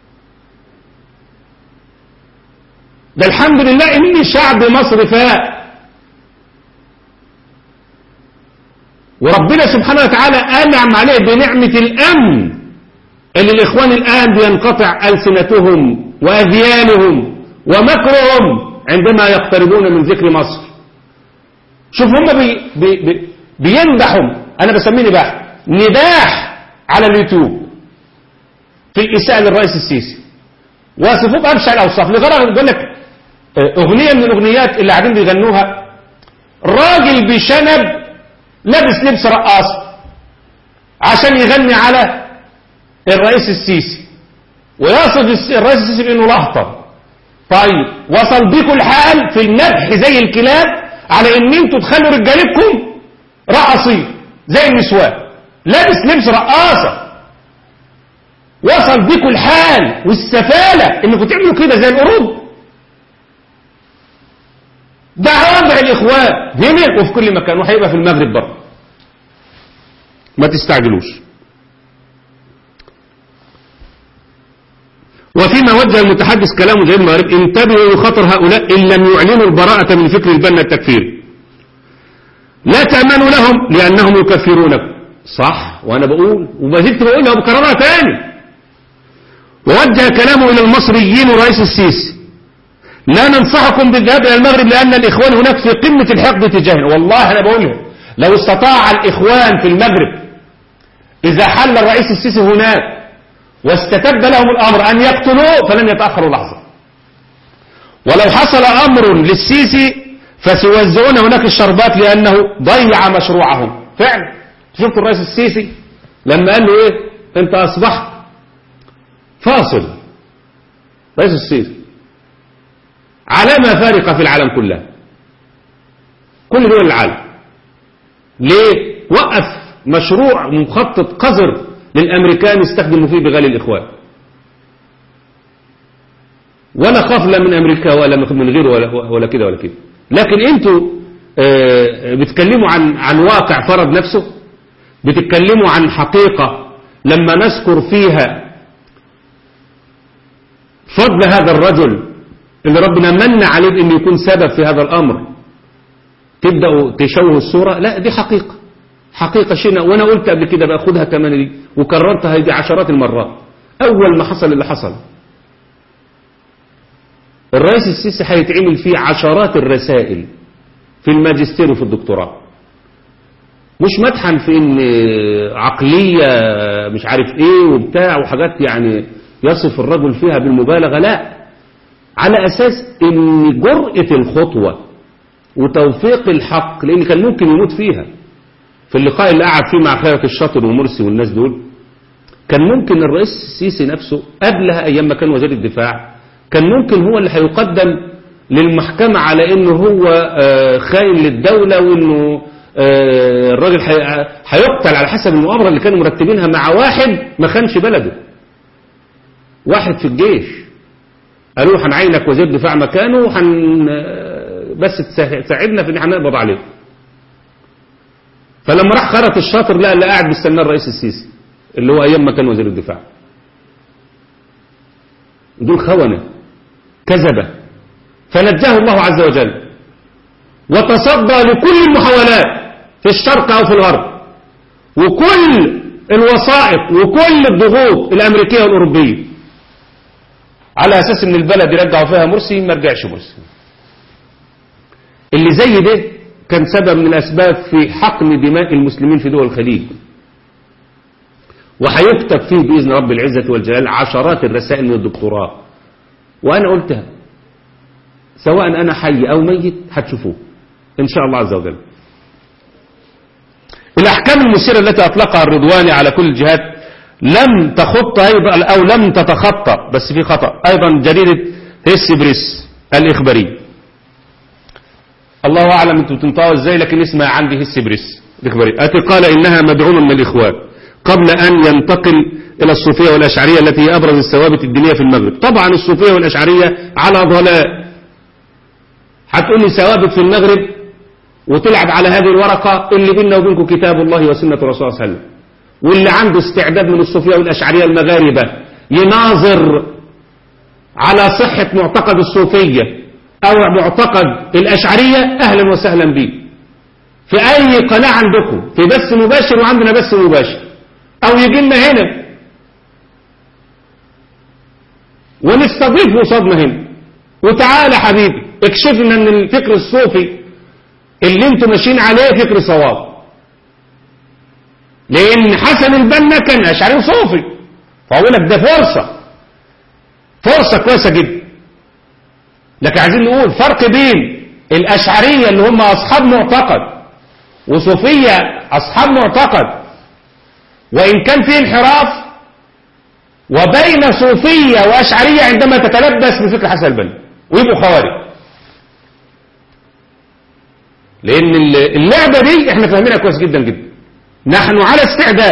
ده الحمد لله ان شعب مصر فاق وربنا سبحانه وتعالى أنعم عليه بنعمة الأمن اللي الإخوان الآن بينقطع ألسنتهم وأذيانهم ومكرهم عندما يقتربون من ذكر مصر شوف هم بي بي بي بيندحوا أنا بسميه نباح نباح على اليوتيوب في الإساءة للرئيس السيسي وصفوه بأبشع الأوصاف لغرض يقول لك أغنية من الأغنيات اللي قاعدين بيغنوها راجل بشنب لابس لبس رقاص عشان يغني على الرئيس السيسي ويصف الرئيس السيسي بانه لهطه طيب وصل بيكم الحال في المدح زي الكلاب على ان انتوا تخلوا رجالتكم رقصين زي النسوان لابس لبس رقاصه وصل بيكم الحال والسفاله انكم تعملوا كده زي القرود ده وضع الإخوان هنا وفي كل مكان وهيبقى في المغرب برضه ما تستعجلوش وفيما وجه المتحدث كلامه زي المغرب انتبهوا لخطر هؤلاء إن لم يعلنوا البراءة من فكر البنا التكفيري لا تأمنوا لهم لأنهم يكفرونكم صح وأنا بقول وبزلت بقولها وبكررها تاني ووجه كلامه إلى المصريين ورئيس السيسي لا ننصحكم بالذهاب إلى المغرب لأن الإخوان هناك في قمة الحقد تجاهنا والله أنا بقول لهم لو استطاع الإخوان في المغرب إذا حل الرئيس السيسي هناك واستتب لهم الأمر أن يقتلوه فلن يتأخروا لحظة ولو حصل أمر للسيسي فسيوزعون هناك الشربات لأنه ضيع مشروعهم فعلا شفت الرئيس السيسي لما قال له إيه أنت أصبحت فاصل رئيس السيسي علامة فارقة في العالم كلها كل دول العالم ليه وقف مشروع مخطط قذر للأمريكان يستخدموا فيه بغالي الإخوان ولا خاف لا من أمريكا ولا من غيره ولا, ولا كده ولا كده لكن انتوا بتتكلموا عن عن واقع فرض نفسه بتتكلموا عن حقيقة لما نذكر فيها فضل هذا الرجل اللي ربنا من عليه بأنه يكون سبب في هذا الأمر تبدأوا تشوهوا الصورة لا دي حقيقة حقيقة شيء وأنا قلت قبل كده بأخدها كمان دي وكررتها دي عشرات المرات أول ما حصل اللي حصل الرئيس السيسي هيتعمل فيه عشرات الرسائل في الماجستير وفي الدكتوراه مش مدحن في ان عقلية مش عارف ايه وبتاع وحاجات يعني يصف الرجل فيها بالمبالغة لا على أساس ان جرأة الخطوة وتوفيق الحق لان كان ممكن يموت فيها في اللقاء اللي قعد فيه مع خيرة الشاطر ومرسي والناس دول كان ممكن الرئيس السيسي نفسه قبلها ايام ما كان وزير الدفاع كان ممكن هو اللي هيقدم للمحكمة على انه هو خائن للدولة وانه الراجل هيقتل على حسب المؤامرة اللي كانوا مرتبينها مع واحد ما خانش بلده واحد في الجيش قالوا له هنعينك وزير دفاع مكانه وهن بس تسا- تساعدنا في ان احنا نقبض عليه فلما راح خرط الشاطر لقى اللي قاعد بيستناه الرئيس السيسي اللي هو ايام ما كان وزير الدفاع دول خونة كذبة فنجاه الله عز وجل وتصدى لكل المحاولات في الشرق او في الغرب وكل الوسائط وكل الضغوط الامريكيه والاوروبيه على اساس ان البلد يرجعوا فيها مرسي ما رجعش مرسي اللي زي ده كان سبب من الاسباب في حقن دماء المسلمين في دول الخليج وهيكتب فيه باذن رب العزه والجلال عشرات الرسائل من الدكتوراه وانا قلتها سواء انا حي او ميت هتشوفوه ان شاء الله عز وجل الأحكام المسيرة التي أطلقها الرضواني على كل الجهات لم تخط أيضا أو لم تتخطى بس في خطأ أيضا جريدة هيسبريس الإخبارية الله أعلم أنتم تنطقوا إزاي لكن اسمها عندي هيسبريس الإخبارية التي قال إنها مدعومة من الإخوان قبل أن ينتقل إلى الصوفية والأشعرية التي هي أبرز الثوابت الدينية في المغرب طبعا الصوفية والأشعرية على ضلال هتقول لي ثوابت في المغرب وتلعب على هذه الورقة اللي بيننا وبينكم كتاب الله وسنة رسول الله صلى الله عليه وسلم واللي عنده استعداد من الصوفية والأشعرية المغاربة يناظر على صحة معتقد الصوفية أو معتقد الأشعرية أهلا وسهلا به في أي قناة عندكم في بث مباشر وعندنا بث مباشر أو يجي لنا هنا ونستضيفه قصادنا هنا وتعالى حبيبي اكشف لنا ان الفكر الصوفي اللي انتوا ماشيين عليه فكر صواب لان حسن البنا كان اشعري وصوفي فاقول لك ده فرصه فرصه كويسه جدا لكن عايزين نقول فرق بين الاشعريه اللي هم اصحاب معتقد وصوفيه اصحاب معتقد وان كان في انحراف وبين صوفيه واشعريه عندما تتلبس بفكر حسن البنا ويبقوا خوارج لان اللعبة دي احنا فاهمينها كويس جدا جدا نحن على استعداد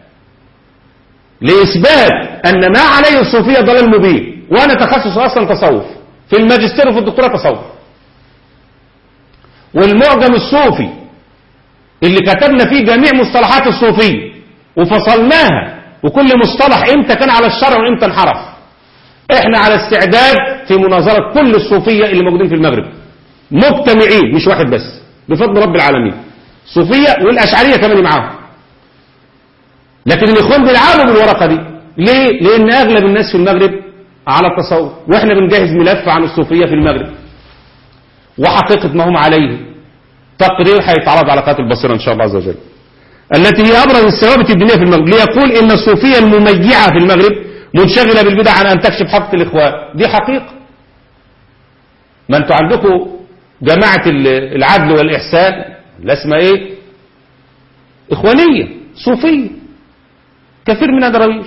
لإثبات أن ما عليه الصوفية ضلال مبين وأنا تخصص أصلا تصوف في الماجستير وفي الدكتوراه تصوف والمعجم الصوفي اللي كتبنا فيه جميع مصطلحات الصوفية وفصلناها وكل مصطلح امتى كان على الشرع وامتى انحرف احنا على استعداد في مناظرة كل الصوفية اللي موجودين في المغرب مجتمعين مش واحد بس بفضل رب العالمين الصوفية والأشعرية كمان معاهم لكن الإخوان بيلعبوا بالورقة دي ليه؟ لأن أغلب الناس في المغرب على التصوف وإحنا بنجهز ملف عن الصوفية في المغرب وحقيقة ما هم عليه تقرير هيتعرض على قناة البصيرة إن شاء الله عز وجل التي هي أبرز الثوابت الدينية في المغرب ليقول إن الصوفية المميعة في المغرب منشغلة بالبدع عن أن تكشف حقيقة الإخوان دي حقيقة ما أنتوا عندكم جماعة العدل والإحسان لا اسمها إيه إخوانية صوفية كثير من الدراويش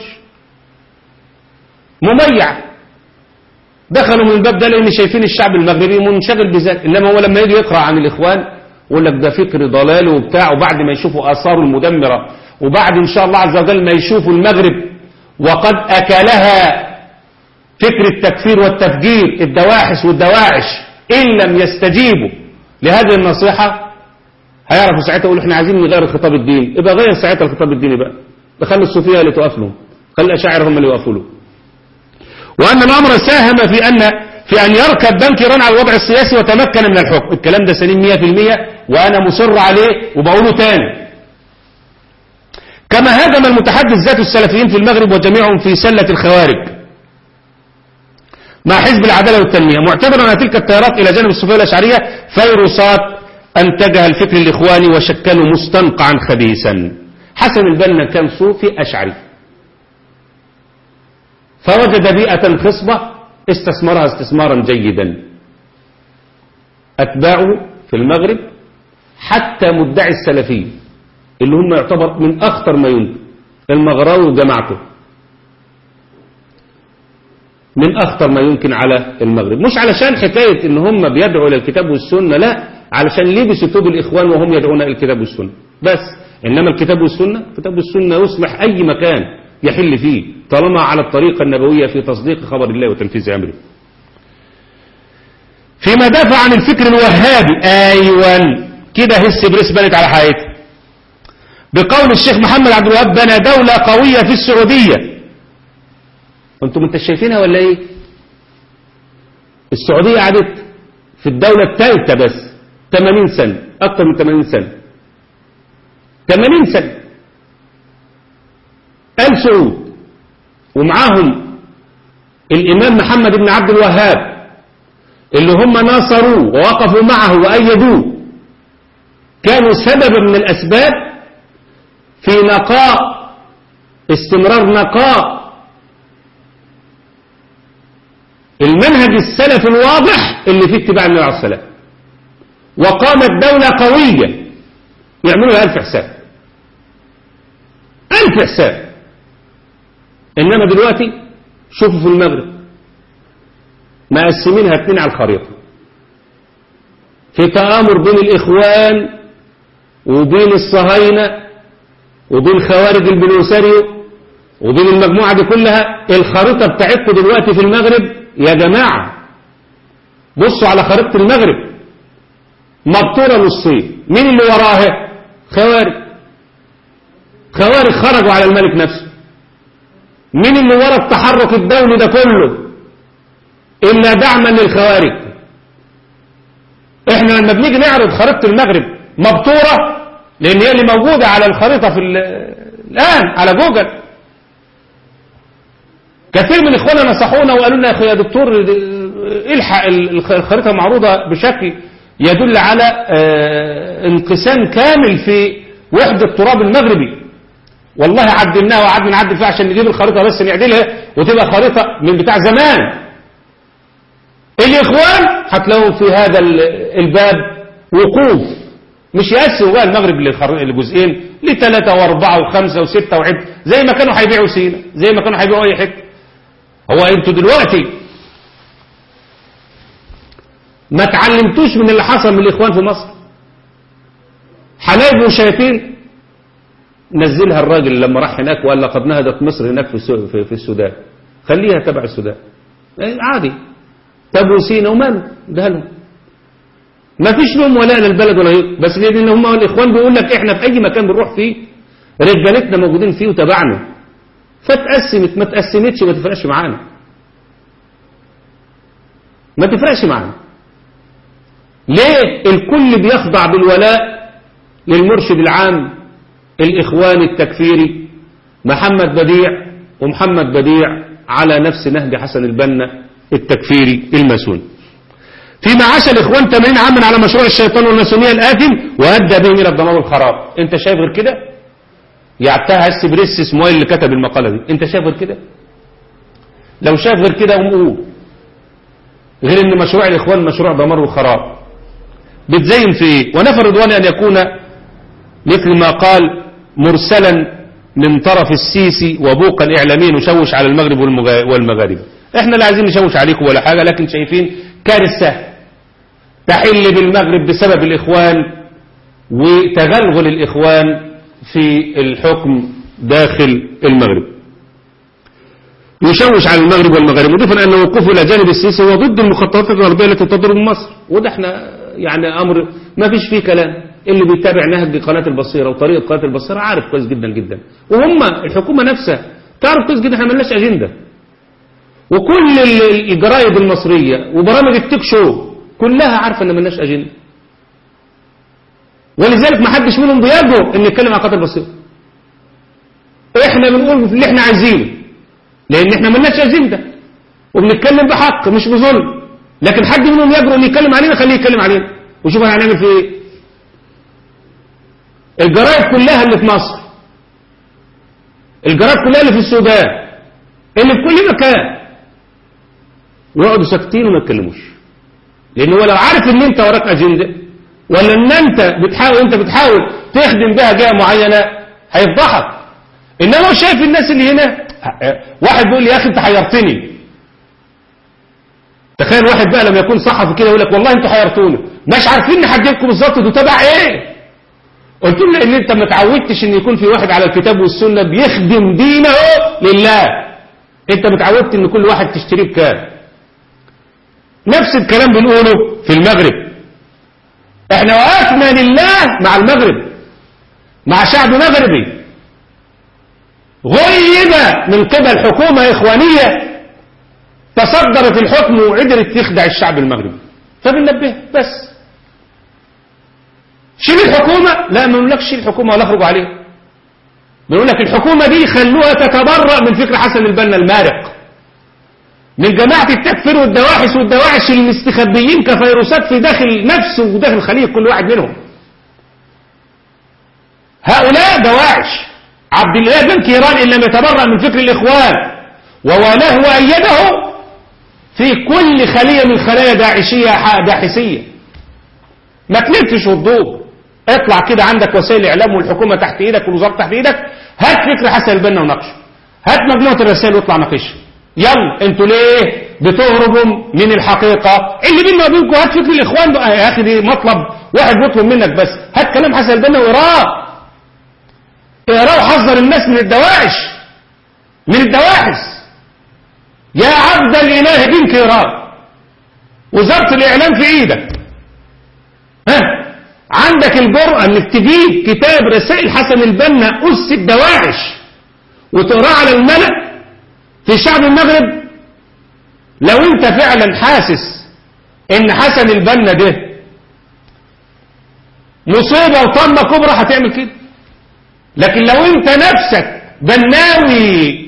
مميع دخلوا من الباب ده لأن شايفين الشعب المغربي منشغل بذلك إنما هو لما يجي يقرأ عن الإخوان يقول لك ده فكر ضلال وبتاع وبعد ما يشوفوا آثاره المدمرة وبعد إن شاء الله عز وجل ما يشوفوا المغرب وقد أكلها فكر التكفير والتفجير الدواحش والدواعش إن لم يستجيبوا لهذه النصيحة هيعرفوا ساعتها يقولوا احنا عايزين نغير الخطاب الديني يبقى غير ساعتها الخطاب الديني بقى تخلي الصوفية اللي تقف لهم خلي الأشاعر هم اللي يقفوا له وأن الأمر ساهم في أن في أن يركب بنك إيران على الوضع السياسي وتمكن من الحكم الكلام ده سليم 100% وأنا مصر عليه وبقوله تاني كما هاجم المتحدث ذات السلفيين في المغرب وجميعهم في سلة الخوارج مع حزب العدالة والتنمية معتبرا أن تلك التيارات إلى جانب الصوفية الأشعرية فيروسات أنتجها الفكر الإخواني وشكلوا مستنقعا خبيثا حسن البنا كان صوفي أشعري فوجد بيئة خصبة استثمرها استثمارا جيدا أتباعه في المغرب حتى مدعي السلفية اللي هم يعتبر من أخطر ما يمكن المغراوي وجماعته من أخطر ما يمكن على المغرب مش علشان حكاية ان هم بيدعوا إلى الكتاب والسنة لا علشان لبسوا ثوب الإخوان وهم يدعون إلى الكتاب والسنة بس إنما الكتاب والسنة الكتاب والسنة يصلح أي مكان يحل فيه طالما على الطريقة النبوية في تصديق خبر الله وتنفيذ أمره فيما دافع عن الفكر الوهابي ايوه كده هس بريس بنت على حياتي بقول الشيخ محمد عبد الوهاب بنى دولة قوية في السعودية انتم انت شايفينها ولا ايه السعودية قعدت في الدولة الثالثة بس 80 سنة اكثر من 80 سنة 80 سنة آل سعود ومعاهم الإمام محمد بن عبد الوهاب اللي هم ناصروه ووقفوا معه وأيدوه كانوا سببا من الأسباب في نقاء استمرار نقاء المنهج السلف الواضح اللي فيه اتباع النبي عليه الصلاة وقامت دولة قوية يعملوا ألف حساب ألف حساب إنما دلوقتي شوفوا في المغرب مقسمينها اتنين على الخريطة في تآمر بين الإخوان وبين الصهاينة وبين خوارج البلوساريو وبين المجموعة دي كلها الخريطة بتاعتكم دلوقتي في المغرب يا جماعة بصوا على خريطة المغرب مبطورة نصين مين اللي وراها خوارج خوارج خرجوا على الملك نفسه مين اللي ورا التحرك الدولي ده كله إلا دعما للخوارج احنا لما بنيجي نعرض خريطة المغرب مبطورة لان هي اللي موجودة على الخريطة في الآن على جوجل كثير من اخواننا نصحونا وقالوا لنا يا اخي يا دكتور الحق الخريطة معروضة بشكل يدل على انقسام كامل في وحدة التراب المغربي والله عدلناها وقعدنا نعدل فيها عشان نجيب الخريطة بس نعدلها وتبقى خريطة من بتاع زمان الإخوان هتلاقوا في هذا الباب وقوف مش يقسموا بقى المغرب لجزئين لثلاثة واربعة وخمسة وستة وعد زي ما كانوا هيبيعوا سينا زي ما كانوا هيبيعوا أي حتة هو انتوا دلوقتي ما تعلمتوش من اللي حصل من الإخوان في مصر حلايب وشايفين نزلها الراجل لما راح هناك وقال لقد نهضت مصر هناك في في السودان خليها تبع السودان عادي طب وسينا وماله ده لهم ما فيش لهم ولاء للبلد ولا غيره بس لان هم الاخوان بيقول لك احنا في اي مكان بنروح فيه رجالتنا موجودين فيه وتبعنا فتقسمت ما تقسمتش ما تفرقش معانا ما تفرقش معانا ليه الكل بيخضع بالولاء للمرشد العام الاخواني التكفيري محمد بديع ومحمد بديع على نفس نهج حسن البنا التكفيري الماسوني فيما عاش الإخوان 80 عاما على مشروع الشيطان والماسونية الآثم وأدى بهم إلى الدمار والخراب أنت شايف غير كده يعتها السبريس اسمه اللي كتب المقالة دي أنت شايف غير كده لو شايف غير كده قوم قول غير ان مشروع الإخوان مشروع دمار وخراب بتزين في ايه ونفى رضوان أن يكون مثل ما قال مرسلا من طرف السيسي وبوقا إعلاميا وشوش على المغرب والمغاربة احنا لا عايزين نشوش عليكم ولا حاجة لكن شايفين كارثة تحل بالمغرب بسبب الإخوان وتغلغل الإخوان في الحكم داخل المغرب يشوش على المغرب والمغارب مضيفا أن وقوفه إلى جانب السيسي هو ضد المخططات الغربية التي تضرب مصر وده احنا يعني أمر ما فيش فيه كلام اللي بيتابع نهج قناة البصيرة وطريقة قناة البصيرة عارف كويس جدا جدا وهم الحكومة نفسها تعرف كويس جدا احنا ملناش أجندة وكل الجرايد المصرية وبرامج التيك شو كلها عارفة ان ملناش أجندة ولذلك ما حدش منهم بيرجو ان يتكلم عن قناة البصيرة احنا بنقول اللي احنا عايزينه لان احنا ملناش أجندة وبنتكلم بحق مش بظلم لكن حد منهم يجرؤ ان يتكلم علينا خليه يتكلم علينا وشوف هنعمل في ايه الجرايد كلها اللي في مصر الجرايد كلها اللي في السودان اللي في كل مكان يقعدوا ساكتين وما يتكلموش لان هو لو عارف ان انت وراك اجنده ولا ان انت بتحاول انت بتحاول تخدم بها جهه معينه هيفضحك انما هو شايف الناس اللي هنا واحد بيقول لي يا اخي انت حيرتني تخيل واحد بقى لما يكون صحفي كده يقول لك والله انتوا حيرتوني مش عارفين نحددكم بالظبط ده تبع ايه قلت له ان انت ما تعودتش ان يكون في واحد على الكتاب والسنه بيخدم دينه لله انت متعودت ان كل واحد تشتريه بكام نفس الكلام بنقوله في المغرب احنا وقفنا لله مع المغرب مع شعب مغربي غيب من قبل حكومة إخوانية تصدرت الحكم وقدرت تخدع الشعب المغربي فبننبه بس شيل الحكومة لا ما نقولكش شيل الحكومة ولا اخرجوا عليها بنقول لك الحكومة دي خلوها تتبرأ من فكر حسن البنا المارق من جماعة التكفير والدواحس والدواعش المستخبيين كفيروسات في داخل نفسه وداخل خلية كل واحد منهم هؤلاء دواعش عبد الله بن كيران إن لم يتبرأ من فكر الإخوان ووالاه وأيده في كل خلية من خلايا داعشية داحسية ما تلفش وتدور اطلع كده عندك وسائل الاعلام والحكومة تحت ايدك والوزارة تحت ايدك هات فكر حسن البنا وناقشه هات مجموعة الرسائل واطلع ناقشها يلا انتوا ليه بتهربوا من الحقيقة اللي بيننا وبينكم هات فكر الاخوان بقى يا اخي دي مطلب واحد بيطلب منك بس هات كلام حسن البنا واقراه اقراه وحذر الناس من الدواعش من الدواحس يا عبد الاله بن كيران وزارة الاعلام في ايدك ها عندك الجرأة انك تجيب كتاب رسائل حسن البنا أس الدواعش وتقراه على الملأ في شعب المغرب لو انت فعلا حاسس ان حسن البنا ده مصيبة وطامة كبرى هتعمل كده لكن لو انت نفسك بناوي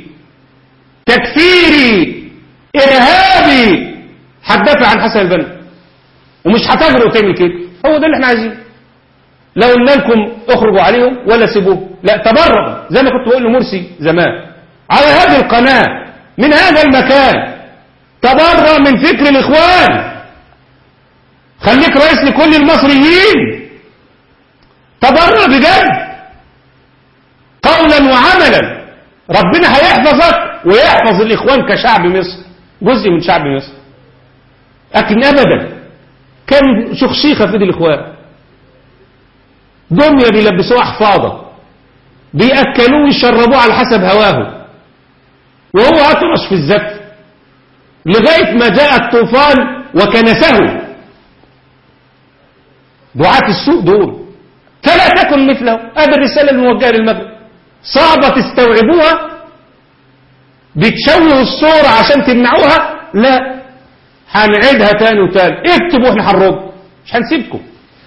تكفيري ارهابي هتدافع عن حسن البنا ومش هتجرؤ تعمل كده هو ده اللي احنا عايزينه لو قلنا لكم اخرجوا عليهم ولا سيبوه لا تبرأوا زي ما كنت بقول لمرسي زمان على هذه القناة من هذا المكان تبرأ من فكر الإخوان خليك رئيس لكل المصريين تبرأ بجد قولا وعملا ربنا هيحفظك ويحفظ الإخوان كشعب مصر جزء من شعب مصر لكن أبدا كان شخشيخة في ايد الإخوان دمية بيلبسوها حفاضة بيأكلوه ويشربوه على حسب هواه وهو أطرش في الزف لغاية ما جاء الطوفان وكنسه دعاة السوء دول فلا تكن مثله هذه الرسالة الموجهة للمغرب صعبة تستوعبوها بتشوهوا الصورة عشان تمنعوها لا هنعيدها تاني وتاني اكتبوا احنا هنرد مش هنسيبكم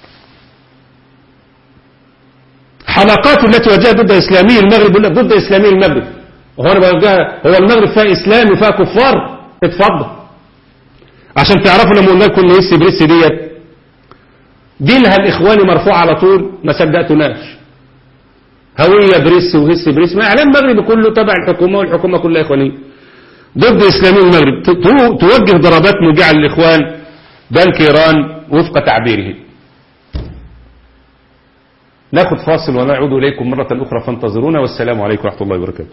حلقات التي وجهها ضد إسلامي المغرب يقول لك ضد إسلامي المغرب وهو أنا بوجهها هو المغرب فيها إسلام وفيها كفار اتفضل عشان تعرفوا لما قلنا لكم ان هس بريس ديت دينها الإخواني مرفوع على طول ما صدقتوناش هوية بريس وهس بريس ما إعلام مغربي كله تبع الحكومة والحكومة كلها إخوانية ضد إسلامي المغرب توجه ضربات موجعة للإخوان بل كيران وفق تعبيره ناخد فاصل ونعود إليكم مرة أخرى فانتظرونا والسلام عليكم ورحمة الله وبركاته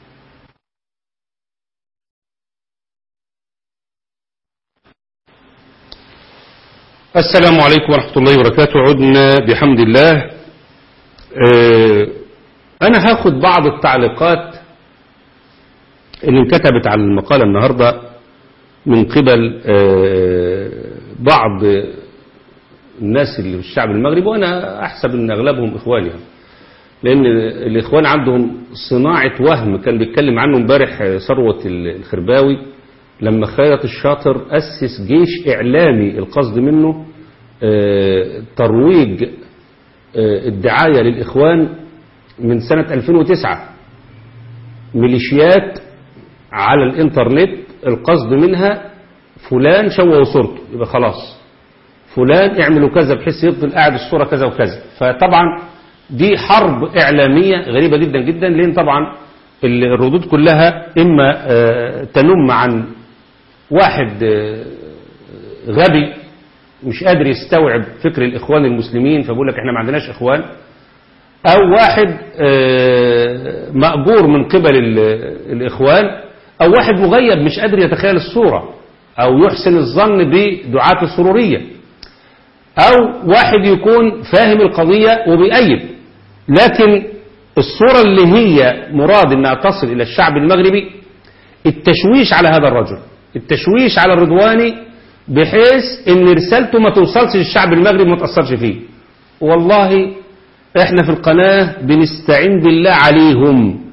السلام عليكم ورحمة الله وبركاته عدنا بحمد الله اه أنا هاخد بعض التعليقات اللي انكتبت على المقالة النهاردة من قبل اه بعض الناس اللي في الشعب المغربي وأنا أحسب أن أغلبهم إخواني يعني. لأن الإخوان عندهم صناعة وهم كان بيتكلم عنه امبارح ثروة الخرباوي لما خيرت الشاطر أسس جيش إعلامي القصد منه اه ترويج اه الدعاية للإخوان من سنة 2009 ميليشيات على الإنترنت القصد منها فلان شوه صورته يبقى خلاص فلان اعملوا كذا بحيث يفضل قاعد الصورة كذا وكذا فطبعا دي حرب إعلامية غريبة جدا جدا لأن طبعا الردود كلها إما اه تنم عن واحد غبي مش قادر يستوعب فكر الإخوان المسلمين فبقول لك احنا ما عندناش إخوان أو واحد مأجور من قبل الإخوان أو واحد مغيب مش قادر يتخيل الصورة أو يحسن الظن بدعاة السرورية أو واحد يكون فاهم القضية وبيأيد لكن الصورة اللي هي مراد أنها تصل إلى الشعب المغربي التشويش على هذا الرجل التشويش على الرضواني بحيث ان رسالته ما توصلش للشعب المغربي ما تأثرش فيه والله احنا في القناة بنستعين بالله عليهم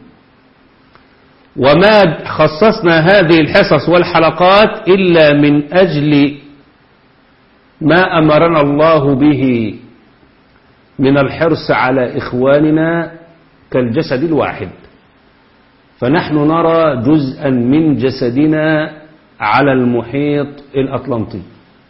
وما خصصنا هذه الحصص والحلقات إلا من أجل ما أمرنا الله به من الحرص على إخواننا كالجسد الواحد فنحن نرى جزءا من جسدنا على المحيط الأطلنطي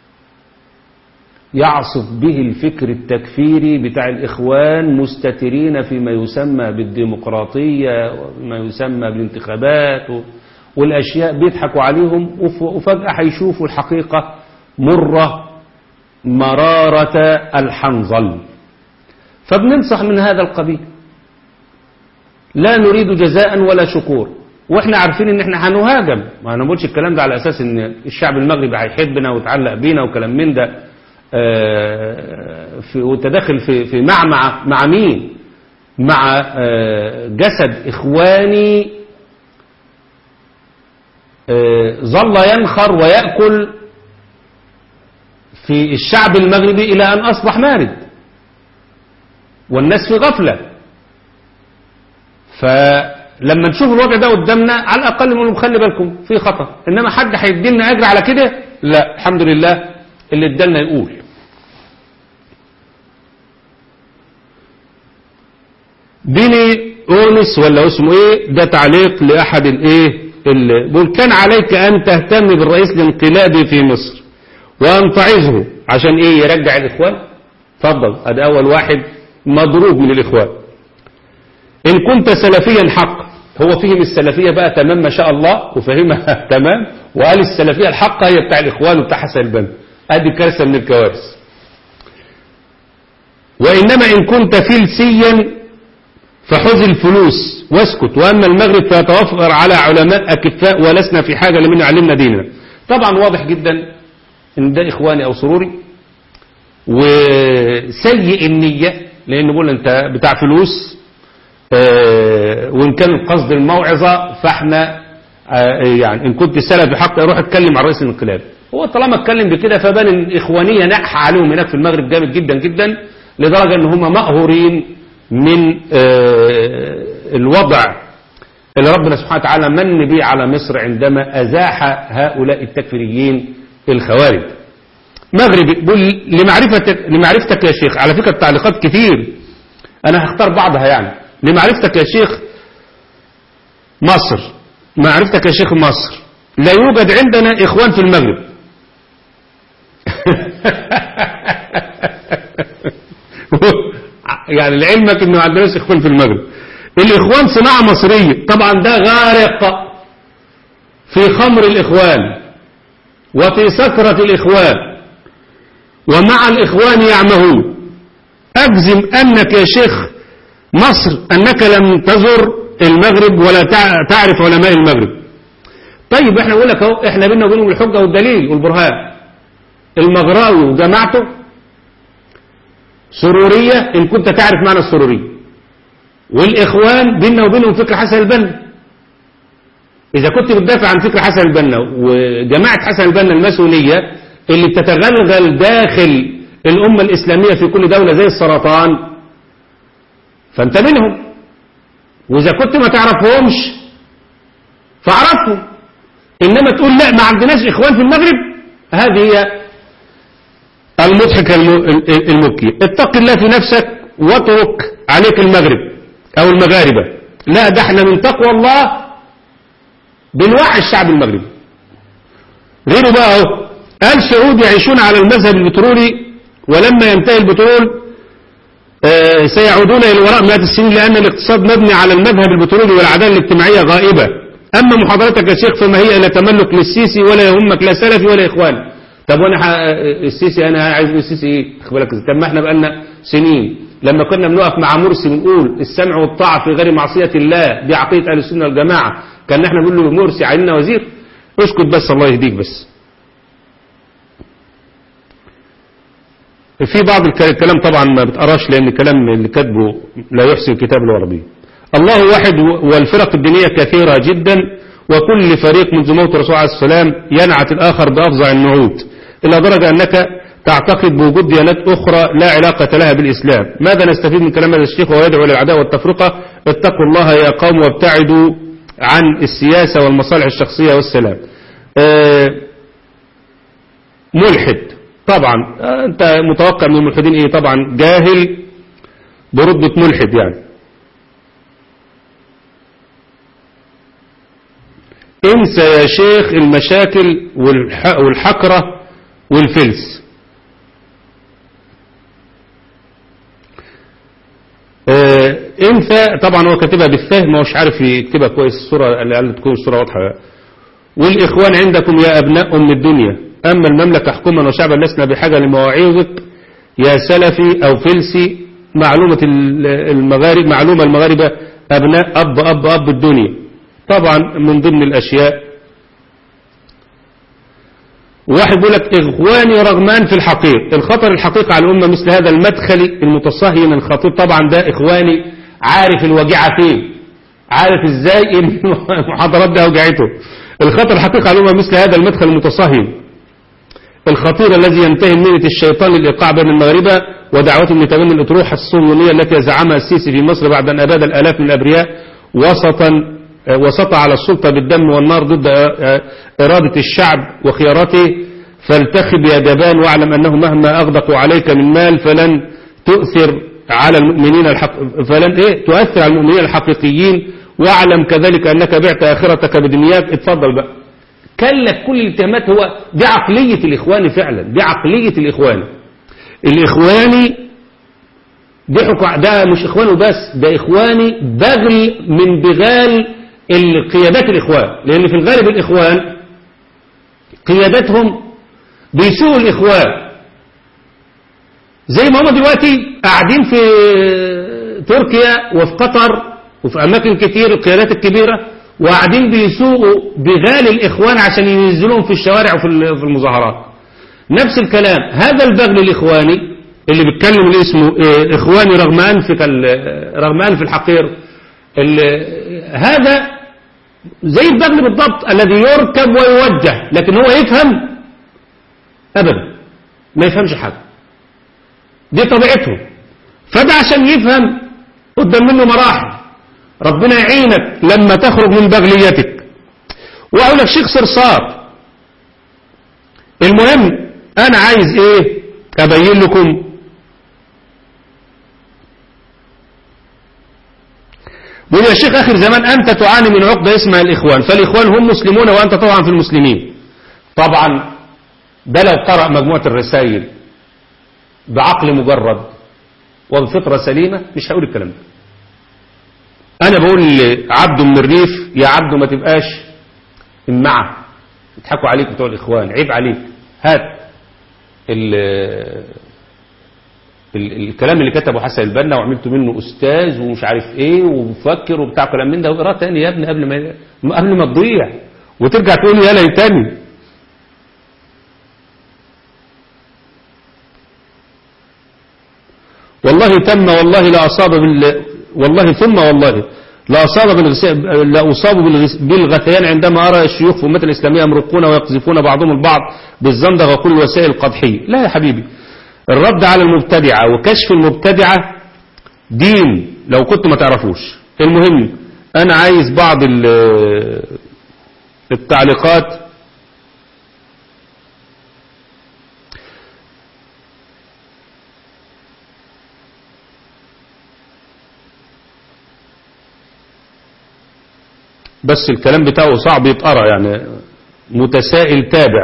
يعصف به الفكر التكفيري بتاع الإخوان مستترين فيما يسمى بالديمقراطية وما يسمى بالانتخابات والأشياء بيضحكوا عليهم وفجأة هيشوفوا الحقيقة مرة مرارة الحنظل فبننصح من هذا القبيل لا نريد جزاء ولا شكور واحنا عارفين ان احنا هنهاجم ما انا بقولش الكلام ده على اساس ان الشعب المغربي هيحبنا ويتعلق بينا وكلام من ده في وتداخل في في مع مع مع مين مع جسد اخواني ظل ينخر ويأكل في الشعب المغربي إلى أن أصبح مارد والناس في غفلة فلما نشوف الوضع ده قدامنا على الأقل نقول خلي بالكم في خطأ إنما حد هيدي لنا أجر على كده لا الحمد لله اللي ادالنا يقول ديني اورنس ولا اسمه ايه ده تعليق لاحد الايه اللي بيقول كان عليك ان تهتم بالرئيس الانقلابي في مصر وان تعظه عشان ايه يرجع الاخوان اتفضل ادي اول واحد مضروب من الاخوان ان كنت سلفيا حق هو فهم السلفية بقى تمام ما شاء الله وفهمها تمام وقال السلفية الحقة هي بتاع الاخوان وبتاع حسن البنا ادي كارثة من الكوارث وانما ان كنت فلسيا فخذ الفلوس واسكت وأما المغرب فيتوفر على علماء أكفاء ولسنا في حاجة لمن علمنا ديننا طبعا واضح جدا ان ده إخواني أو سروري وسيء النية لأن بقول أنت بتاع فلوس اه وإن كان القصد الموعظة فاحنا اه يعني إن كنت سلفي حق يروح اتكلم عن رئيس الانقلاب هو طالما اتكلم بكده فبان الإخوانية نقح عليهم هناك في المغرب جامد جدا جدا لدرجة ان هم مقهورين من الوضع اللي ربنا سبحانه وتعالى من به على مصر عندما أزاح هؤلاء التكفيريين الخوارج مغربي بقول لمعرفتك, لمعرفتك يا شيخ على فكرة التعليقات كثير أنا هختار بعضها يعني لمعرفتك يا شيخ مصر معرفتك يا شيخ مصر لا يوجد عندنا إخوان في المغرب يعني لعلمك انه ما عندناش اخوان في المغرب الاخوان صناعة مصرية طبعا ده غارق في خمر الاخوان وفي سكرة الاخوان ومع الاخوان يعمهون اجزم انك يا شيخ مصر انك لم تزر المغرب ولا تعرف علماء المغرب طيب احنا نقول لك اهو احنا بينا وبينهم الحجة والدليل والبرهان المغراوي وجماعته سرورية إن كنت تعرف معنى السرورية والإخوان بيننا وبينهم فكر حسن البنا إذا كنت بتدافع عن فكر حسن البنا وجماعة حسن البنا الماسونية اللي بتتغلغل داخل الأمة الإسلامية في كل دولة زي السرطان فأنت منهم وإذا كنت ما تعرفهمش فاعرفهم إنما تقول لا ما عندناش إخوان في المغرب هذه هي المضحك المبكي اتق الله في نفسك واترك عليك المغرب او المغاربة لا ده احنا من تقوى الله بنوعي الشعب المغربي غيره بقى اهو قال شعوب يعيشون على المذهب البترولي ولما ينتهي البترول آه سيعودون الى الوراء مئات السنين لان الاقتصاد مبني على المذهب البترولي والعداله الاجتماعيه غائبه اما محاضرتك يا شيخ فما هي الا تملك للسيسي ولا يهمك لا سلفي ولا اخواني طب وانا السيسي انا عايز السيسي ايه بالك طب ما احنا بقالنا سنين لما كنا بنقف مع مرسي بنقول السمع والطاعه في غير معصيه الله دي عقيده اهل السنه والجماعه كان احنا بنقول له مرسي عيننا وزير اسكت بس الله يهديك بس في بعض الكلام طبعا ما بتقراش لان الكلام اللي كاتبه لا يحسن الكتاب العربي الله واحد والفرق الدينيه كثيره جدا وكل فريق منذ موت الرسول عليه السلام ينعت الآخر بأفظع النعوت إلى درجة أنك تعتقد بوجود ديانات أخرى لا علاقة لها بالإسلام ماذا نستفيد من كلام هذا الشيخ وهو يدعو للعداوة والتفرقة اتقوا الله يا قوم وابتعدوا عن السياسة والمصالح الشخصية والسلام آه، ملحد طبعا آه، انت متوقع من الملحدين ايه طبعا جاهل برتبة ملحد يعني انسى يا شيخ المشاكل والح- والحكرة والفلس آه، انسى طبعا هو كاتبها بالفهم مش عارف يكتبها كويس الصورة اللي قال تكون الصورة واضحة والإخوان عندكم يا أبناء أم الدنيا أما المملكة حكومة وشعبا لسنا بحاجة لمواعيظك يا سلفي أو فلسي معلومة ال- المغارب معلومة المغاربة أبناء أب أب أب الدنيا طبعا من ضمن الأشياء واحد بيقول لك إخواني رغمان في الحقيق الخطر الحقيقي على الأمة مثل هذا المدخل المتصهين الخطير طبعا ده إخواني عارف الوجعة فين عارف إزاي إن المحاضرات ده وجعته الخطر الحقيقي على الأمة مثل هذا المدخل المتصهين الخطير الذي ينتهي من نية الشيطان للإيقاع بين المغاربة ودعوتهم لتبني الأطروحة الصهيونية التي زعمها السيسي في مصر بعد أن أباد الآلاف من الأبرياء وسطا وسط على السلطة بالدم والنار ضد إرادة الشعب وخيارته فالتخب يا جبان واعلم أنه مهما أغدقوا عليك من مال فلن تؤثر على المؤمنين الحق فلن إيه تؤثر على المؤمنين الحقيقيين واعلم كذلك أنك بعت آخرتك بدنياك اتفضل بقى كلف كل الاتهامات هو دي عقلية الإخوان فعلا دي عقلية الإخوان الإخواني دي حكو ده مش إخوانه بس ده إخواني بغل من بغال القيادات الإخوان لأن في الغالب الإخوان قيادتهم بيسوءوا الإخوان زي ما هم دلوقتي قاعدين في تركيا وفي قطر وفي أماكن كتير القيادات الكبيرة وقاعدين بيسوقوا بغال الإخوان عشان ينزلوهم في الشوارع وفي في المظاهرات نفس الكلام هذا البغل الإخواني اللي بيتكلم اللي اسمه إيه إخواني رغم أنفك رغم أنف الحقير هذا زي البغل بالضبط الذي يركب ويوجه لكن هو يفهم أبدا ما يفهمش حاجة دي طبيعته فده عشان يفهم قدام منه مراحل ربنا يعينك لما تخرج من بغليتك وأقول لك شيخ صرصار المهم أنا عايز إيه أبين لكم بيقول يا شيخ آخر زمان أنت تعاني من عقدة اسمها الإخوان فالإخوان هم مسلمون وأنت طبعا في المسلمين طبعا ده لو قرأ مجموعة الرسائل بعقل مجرد وبفطرة سليمة مش هقول الكلام ده أنا بقول لعبده من الريف يا عبده ما تبقاش امعة يضحكوا عليك بتوع الإخوان عيب عليك هات ال ال الكلام اللي كتبه حسن البنا وعملت منه أستاذ ومش عارف إيه ومفكر وبتاع كلام من ده واقراه تاني يا ابني قبل ما قبل ما تضيع وترجع تقول يا ليتني والله تم والله لا أصاب بال والله ثم والله لا أصاب لا أصاب بالغثيان عندما أرى الشيوخ في أمة الإسلامية يمرقون ويقذفون بعضهم البعض بالزندقة وكل الوسائل القدحية لا يا حبيبي الرد على المبتدعة وكشف المبتدعة دين لو كنت ما تعرفوش المهم أنا عايز بعض التعليقات بس الكلام بتاعه صعب يتقرا يعني متسائل تابع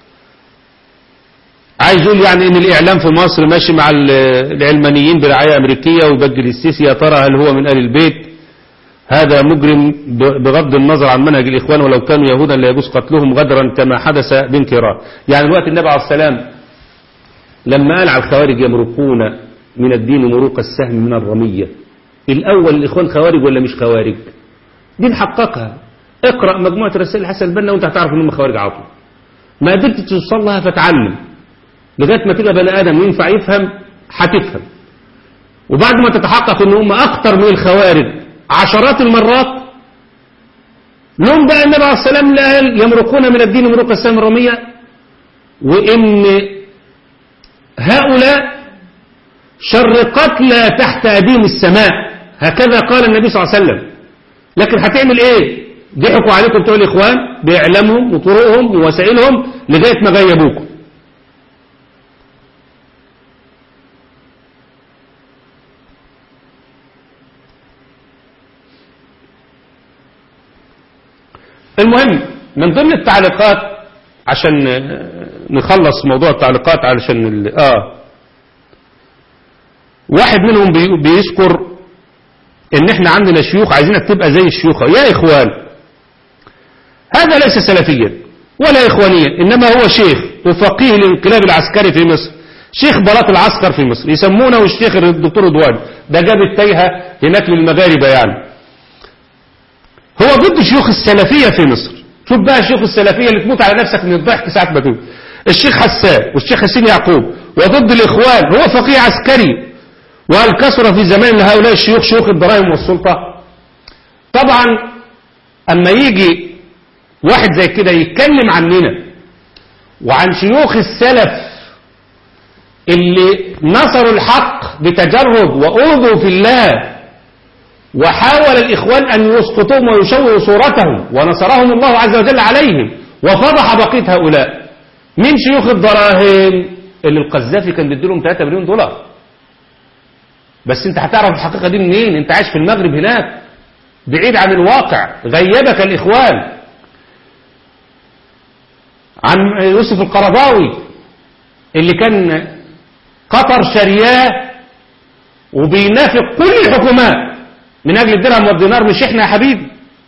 عايز يقول يعني ان الاعلام في مصر ماشي مع العلمانيين برعاية امريكية ويبجل السيسي يا ترى هل هو من ال البيت هذا مجرم بغض النظر عن منهج الاخوان ولو كانوا يهودا لا يجوز قتلهم غدرا كما حدث بانكرار يعني الوقت النبي عليه السلام لما قال على الخوارج يمرقون من الدين مروق السهم من الرمية الاول الاخوان خوارج ولا مش خوارج دي نحققها اقرأ مجموعة رسائل حسن البنا وانت هتعرف ان هم خوارج عطوا ما قدرت توصل لها فتعلم لغاية ما تبقى بني آدم ينفع يفهم هتفهم وبعد ما تتحقق ان هم اكتر من الخوارج عشرات المرات لهم بقى النبي عليه السلام قال يمرقون من الدين مروق السام الرمية وإن هؤلاء شر قتلى تحت أديم السماء هكذا قال النبي صلى الله عليه وسلم لكن هتعمل ايه ضحكوا عليكم بتوع الإخوان بإعلامهم وطرقهم ووسائلهم لغاية ما غيبوكم المهم من ضمن التعليقات عشان نخلص موضوع التعليقات علشان ال... اه واحد منهم بي... بيذكر ان احنا عندنا شيوخ عايزينك تبقى زي الشيوخ يا اخوان هذا ليس سلفيا ولا اخوانيا انما هو شيخ وفقيه الانقلاب العسكري في مصر شيخ بلاط العسكر في مصر يسمونه الشيخ الدكتور رضوان ده جاب التايهه هناك للمغاربه يعني هو ضد شيوخ السلفية في مصر شوف بقى الشيوخ السلفية اللي تموت على نفسك من الضحك ساعة ما تموت الشيخ حسان والشيخ حسين يعقوب وضد الإخوان هو فقيه عسكري وهل كثر في زمان لهؤلاء الشيوخ شيوخ الضرائب والسلطة طبعا أما يجي واحد زي كده يتكلم عننا وعن شيوخ السلف اللي نصروا الحق بتجرد وأوذوا في الله وحاول الإخوان أن يسقطوهم ويشوهوا صورتهم ونصرهم الله عز وجل عليهم وفضح بقية هؤلاء من شيوخ الدراهم اللي القذافي كان بيديلهم 3 مليون دولار بس انت هتعرف الحقيقة دي منين انت عايش في المغرب هناك بعيد عن الواقع غيبك الإخوان عن يوسف القرضاوي اللي كان قطر شرياه وبينافق كل الحكومات من أجل الدرهم والدينار مش إحنا يا حبيبي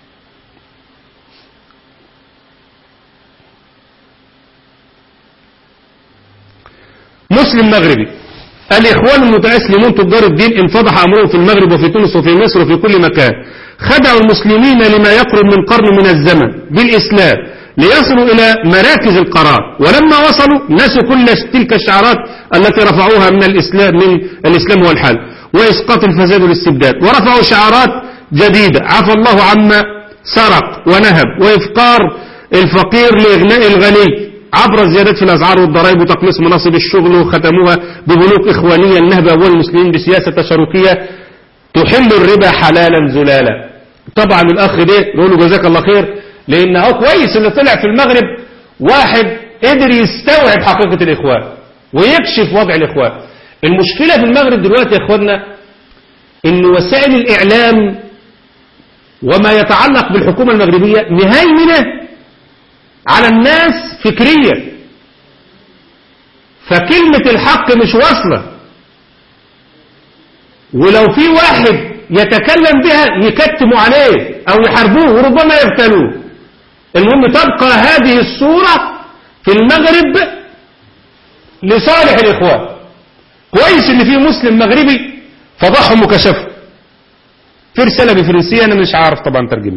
مسلم مغربي الإخوان المتأسلمون تجار الدين انفضح أمرهم في المغرب وفي تونس وفي مصر وفي كل مكان خدعوا المسلمين لما يقرب من قرن من الزمن بالإسلام ليصلوا إلى مراكز القرار ولما وصلوا نسوا كل تلك الشعارات التي رفعوها من الإسلام من الإسلام هو الحل وإسقاط الفساد والاستبداد ورفعوا شعارات جديدة عفى الله عما سرق ونهب وإفقار الفقير لإغناء الغني عبر الزيادات في الأسعار والضرائب وتقليص مناصب الشغل وختموها ببنوك إخوانية النهب أول المسلمين بسياسة تشاركية تحل الربا حلالا زلالا طبعا الأخ ده نقول له جزاك الله خير لأن هو كويس اللي طلع في المغرب واحد قدر يستوعب حقيقة الإخوان ويكشف وضع الإخوان المشكلة في المغرب دلوقتي يا إخواننا إن وسائل الإعلام وما يتعلق بالحكومة المغربية مهيمنة على الناس فكريا فكلمة الحق مش واصلة ولو في واحد يتكلم بها يكتموا عليه أو يحاربوه وربما يقتلوه المهم تبقى هذه الصورة في المغرب لصالح الإخوان كويس ان في مسلم مغربي فضحهم وكشفه في رسالة بفرنسية انا مش عارف طبعا ترجمة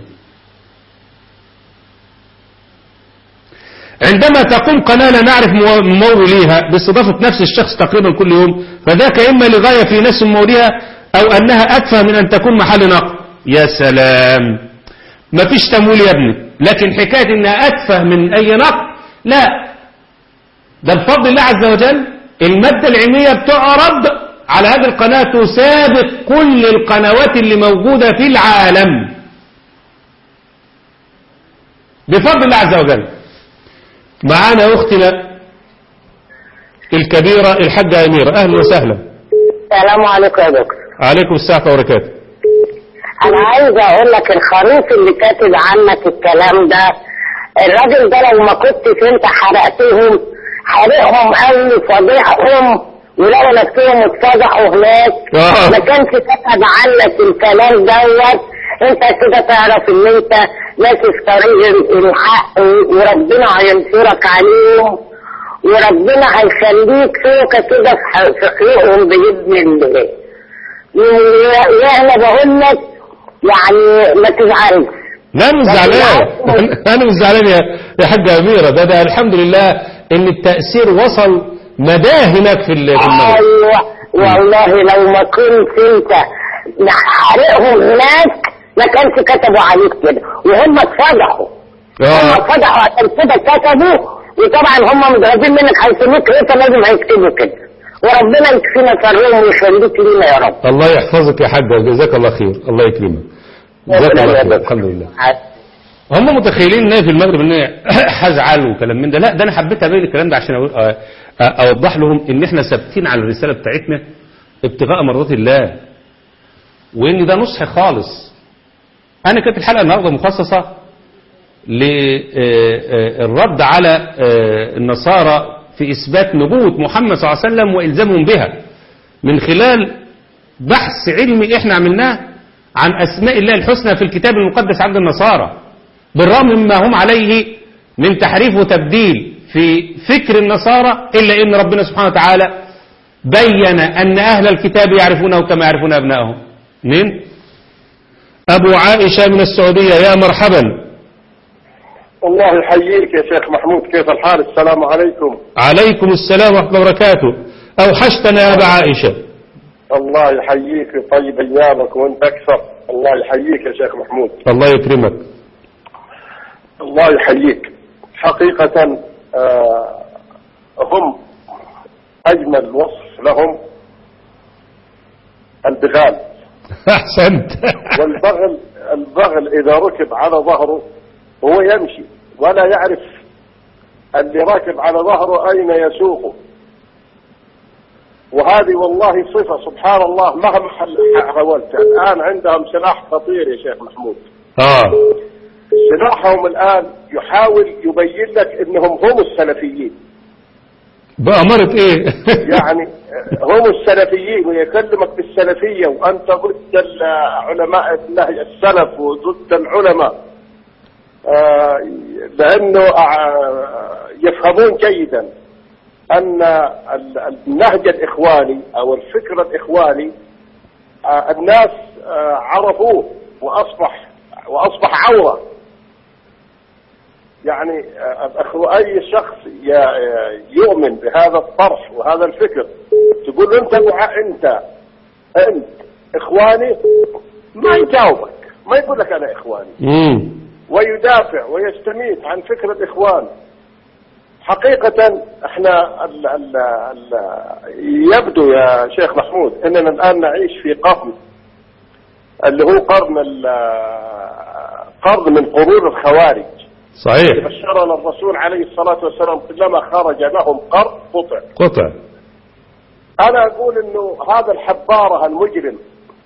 عندما تقوم قناة لا نعرف مموليها باستضافة نفس الشخص تقريبا كل يوم فذاك إما لغاية في نفس مموليها أو أنها أتفه من أن تكون محل نقد يا سلام ما فيش تمويل يا ابني لكن حكاية أنها أتفه من أي نقد لا ده بفضل الله عز وجل المادة العلمية بتعرض على هذه القناة تسابق كل القنوات اللي موجودة في العالم بفضل الله عز وجل معانا أختنا الكبيرة الحاجة أميرة أهلا وسهلا السلام عليكم يا دكتور عليكم الساعة وبركاته انا عايزه اقول لك الخروف اللي كاتب عنك الكلام ده الراجل ده لو ما كنتش انت حرقتهم حرقهم قوي فضيحهم ولو نفسهم اتفضحوا هناك آه. ما كانش كتب عنك الكلام دوت انت كده تعرف ان انت ماشي في طريق الحق وربنا هينصرك عليهم وربنا هيخليك سوكة كده في ح- في حقوقهم بإذن الله وانا بقول لك يعني ما تزعلش لا أنا مش زعلان أنا مش زعلان يا يا حاجة أميرة ده ده الحمد لله إن التأثير وصل مداه هناك في ال- في المغرب ايوه والله لو ما كنت انت حارقهم هناك ما كانش كتبوا عليك كده وهم اتفضحوا هم آه. اتفضحوا عشان كده كتبوا وطبعا هم متغاظين منك هيسيبوك انت لازم هيكتبوا كده وربنا يكفينا شرهم ويخليك لينا يا رب الله يحفظك يا حاجة جزاك الله خير الله يكرمك جزاك الله خير الحمد لله هم متخيلين ان في المغرب ان هزعل وكلام من ده لا ده انا حبيت ابين الكلام ده عشان أقول- أ- أ- اوضح لهم ان احنا ثابتين على الرساله بتاعتنا ابتغاء مرضات الله وان ده نصح خالص انا كانت الحلقه النهارده مخصصه للرد على آه، النصارى في اثبات نبوه محمد صلى الله عليه وسلم والزامهم بها من خلال بحث علمي احنا عملناه عن اسماء الله الحسنى في الكتاب المقدس عند النصارى بالرغم مما هم عليه من تحريف وتبديل في فكر النصارى إلا إن ربنا سبحانه وتعالى بين أن أهل الكتاب يعرفونه كما يعرفون أبنائهم من أبو عائشة من السعودية يا مرحبا الله يحييك يا شيخ محمود كيف الحال السلام عليكم عليكم السلام ورحمة الله وبركاته أوحشتنا يا أبا عائشة الله يحييك ويطيب ايامك وانت اكثر الله يحييك يا شيخ محمود الله يكرمك الله يحييك حقيقة آه، هم أجمل وصف لهم البغال أحسنت والبغل البغل إذا ركب على ظهره هو يمشي ولا يعرف اللي راكب على ظهره أين يسوقه وهذه والله صفة سبحان الله مهما حل- حاولت الآن عندهم سلاح خطير يا شيخ محمود آه سلاحهم الآن يحاول يبين لك أنهم هم السلفيين بأمرة إيه يعني هم السلفيين ويكلمك بالسلفية وأنت ضد العلماء الله السلف وضد العلماء آه، لأنه آه، يفهمون جيدا أن ال- النهج الإخواني أو الفكر الإخواني آه، الناس آه، عرفوه وأصبح وأصبح عورة يعني آه، الأخو- أي شخص ي- يؤمن بهذا الطرح وهذا الفكر تقول له أنت مع أنت أنت إخواني ما يجاوبك ما يقول لك أنا إخواني مم. ويدافع ويستميت عن فكر الإخوان حقيقة احنا ال ال ال يبدو يا شيخ محمود اننا الان نعيش في قرن اللي هو قرن ال- قرن من قرون الخوارج صحيح بشرنا الرسول عليه الصلاة والسلام كلما خرج لهم قرن قطع قطع انا اقول انه هذا الحبارة المجرم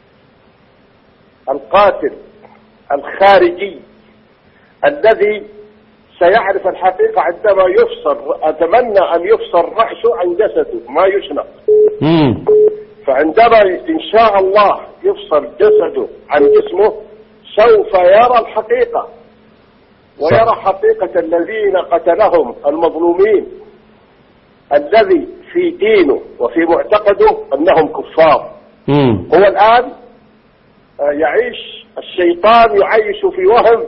القاتل الخارجي الذي سيعرف الحقيقة عندما يفصل أتمنى أن يفصل رأسه عن جسده ما يشنق مم. فعندما إن شاء الله يفصل جسده عن جسمه سوف يرى الحقيقة ويرى حقيقة الذين قتلهم المظلومين الذي في دينه وفي معتقده أنهم كفار مم. هو الآن آه، يعيش الشيطان يعيش في وهم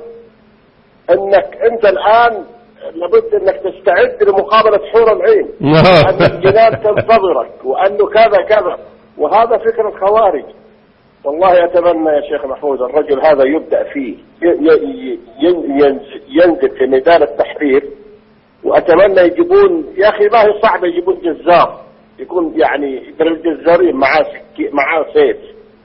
أنك أنت الآن لابد أنك تستعد لمقابلة حور العين أن الجنان تنتظرك وأنه كذا كذا وهذا فكر الخوارج والله أتمنى يا شيخ محمود الرجل هذا يبدأ فيه ي- ي- ي- ينز- ينزل في ميدان التحرير وأتمنى يجيبون يا أخي ما هي صعبة يجيبون جزار يكون يعني من الجزارين معاه سكي- معاه سيف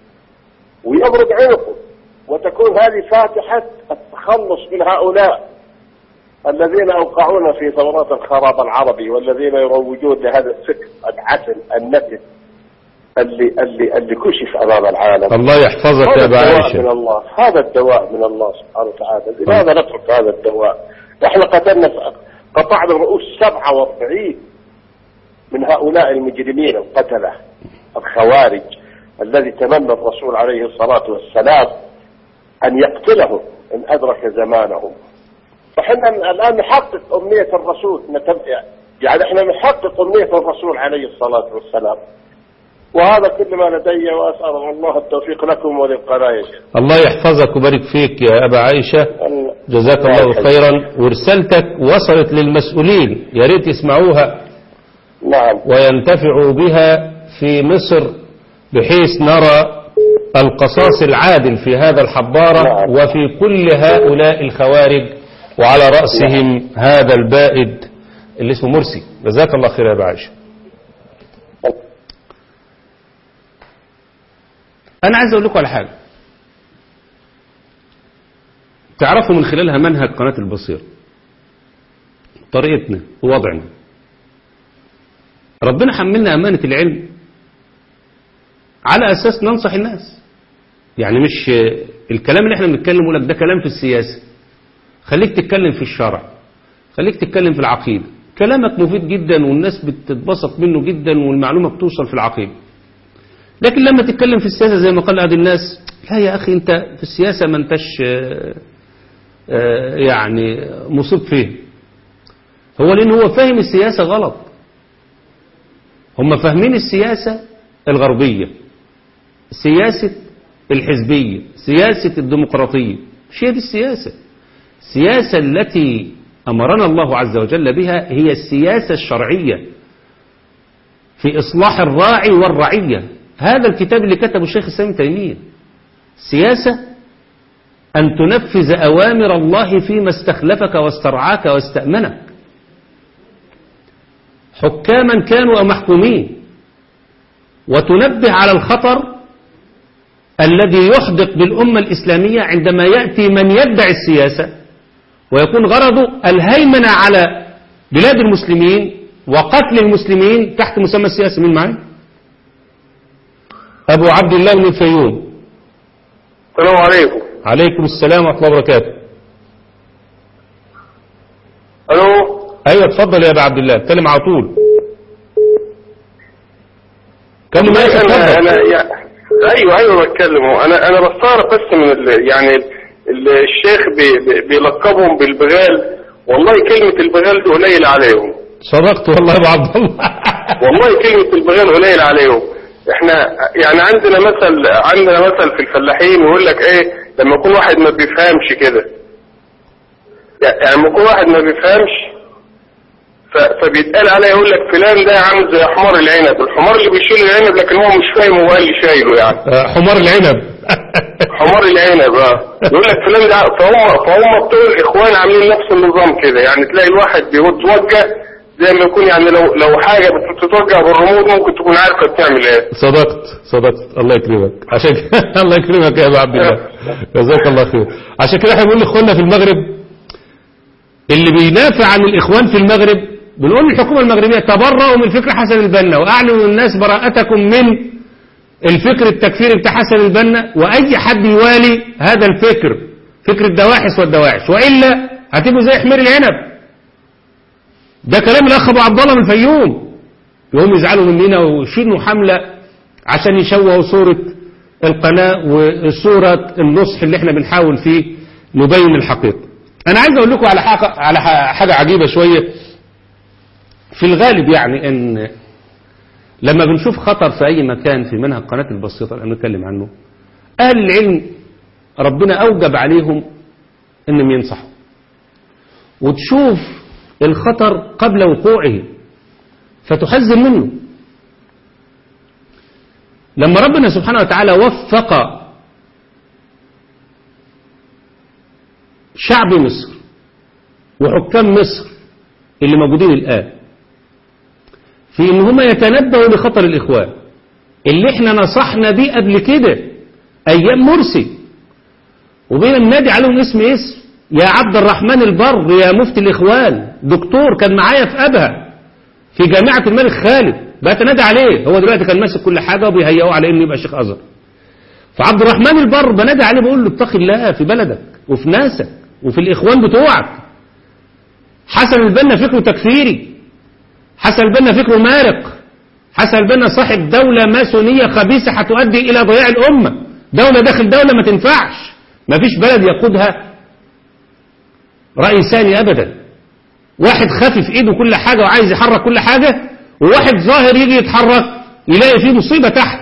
ويمرق عنقه وتكون هذه فاتحة التخلص من هؤلاء الذين أوقعونا في ثورات الخراب العربي والذين يروجون لهذا الفكر العسل النتن اللي اللي اللي كشف امام العالم الله يحفظك هذا يا أبا الدواء عائشة من الله هذا الدواء من الله سبحانه وتعالى لماذا نترك هذا الدواء احنا قتلنا قطعنا رؤوس 47 من هؤلاء المجرمين القتلة الخوارج الذي تمنى الرسول عليه الصلاة والسلام أن يقتلهم إن أدرك زمانهم فحنا الآن نحقق أمنية الرسول نتم... يعني احنا نحقق أمنية الرسول عليه الصلاة والسلام وهذا كل ما لدي وأسأل الله التوفيق لكم وللقناة يا شيخ الله يحفظك ويبارك فيك يا أبا عائشة ال- جزاك الله خيرا ورسالتك وصلت للمسؤولين يا ريت يسمعوها نعم وينتفعوا بها في مصر بحيث نرى القصاص العادل في هذا الحبارة نعم. وفي كل هؤلاء الخوارج وعلى رأسهم هذا البائد اللي اسمه مرسي جزاك الله خير يا ابو عائشه انا عايز اقول لكم على حاجه تعرفوا من خلالها منهج قناه البصير طريقتنا ووضعنا ربنا حملنا امانه العلم على اساس ننصح الناس يعني مش الكلام اللي احنا بنتكلم لك ده كلام في السياسه خليك تتكلم في الشرع خليك تتكلم في العقيده كلامك مفيد جدا والناس بتتبسط منه جدا والمعلومه بتوصل في العقيده لكن لما تتكلم في السياسة زي ما قال أحد الناس لا يا أخي أنت في السياسة ما أنتش آه، آه، يعني مصيب فيه هو لأن هو فاهم السياسة غلط هم فاهمين السياسة الغربية سياسة الحزبية سياسة الديمقراطية مش هي دي السياسة السياسة التي أمرنا الله عز وجل بها هي السياسة الشرعية في إصلاح الراعي والرعية هذا الكتاب اللي كتبه الشيخ السامي تيمية سياسة أن تنفذ أوامر الله فيما استخلفك واسترعاك واستأمنك حكاما كانوا أو محكومين وتنبه على الخطر الذي يحدق بالأمة الإسلامية عندما يأتي من يدعي السياسة ويكون غرضه الهيمنة على بلاد المسلمين وقتل المسلمين تحت مسمى السياسة من معي أبو عبد الله بن الفيوم السلام عليكم عليكم السلام ورحمة الله وبركاته الو أيوة اتفضل يا أبو عبد الله اتكلم على طول كلم يا أخي انا اتفضل انا يا- ايوه ايوه بتكلم هو. انا انا بستغرب بس من ال... يعني ال... الشيخ بي... بي... بيلقبهم بالبغال والله كلمة البغال دي قليلة عليهم صدقت والله يا أبو عبد الله والله كلمة البغال قليلة عليهم احنا يعني عندنا مثل عندنا مثل في الفلاحين يقول لك ايه لما يكون واحد ما بيفهمش كده يعني لما يكون واحد ما بيفهمش ف- فبيتقال عليه يقول لك فلان ده عامل زي حمار العنب الحمار اللي بيشيل العنب لكن هو مش فاهم هو اللي شايله يعني آه، حمار العنب حمار العنب اه يقول لك فلان ده فهم فهم بتوع الاخوان عاملين نفس النظام كده يعني تلاقي الواحد بيتوجه زي ما يكون يعني لو لو حاجه بتتوجه بالرموز ممكن تكون عارفه بتعمل ايه صدقت صدقت الله يكرمك عشان كده الله يكرمك يا ابو عبد الله جزاك الله خير عشان كده احنا بنقول لاخواننا في المغرب اللي بيدافع عن الاخوان في المغرب بنقول للحكومه المغربيه تبرؤوا من فكر حسن البنا واعلنوا للناس براءتكم من الفكر التكفيري بتاع حسن البنا واي حد يوالي هذا الفكر فكر الدواحس والدواعش والا هتبقوا زي حمير العنب ده كلام الاخ ابو عبد الله من الفيوم يقوم يزعلوا مننا ويشيلوا حملة عشان يشوهوا صورة القناة وصورة النصح اللي احنا بنحاول فيه نبين الحقيقة انا عايز اقول لكم على حاجة, على حاجة عجيبة شوية في الغالب يعني ان لما بنشوف خطر في اي مكان في منهج قناة البسيطة اللي بنتكلم عنه اهل العلم ربنا اوجب عليهم انهم ينصحوا وتشوف الخطر قبل وقوعه فتحذر منه لما ربنا سبحانه وتعالى وفق شعب مصر وحكام مصر اللي موجودين الآن في ان هم يتنبهوا لخطر الإخوان اللي احنا نصحنا بيه قبل كده أيام مرسي وبينا ننادي عليهم اسم اسم يا عبد الرحمن البر يا مفتي الإخوان دكتور كان معايا في أبها في جامعة الملك خالد بقى تنادي عليه هو دلوقتي كان ماسك كل حاجة وبيهيئوه على انه يبقى شيخ أزهر فعبد الرحمن البر بنادي عليه بقول له اتق الله في بلدك وفي ناسك وفي الإخوان بتوعك حسن البنا فكره تكفيري حسن البنا فكره مارق حسن البنا صاحب دولة ماسونية خبيثة هتؤدي إلى ضياع الأمة دولة داخل دولة ما تنفعش ما فيش بلد يقودها رأي ثاني أبدا واحد خافي في ايده كل حاجة وعايز يحرك كل حاجة وواحد ظاهر يجي يتحرك يلاقي فيه مصيبة تحت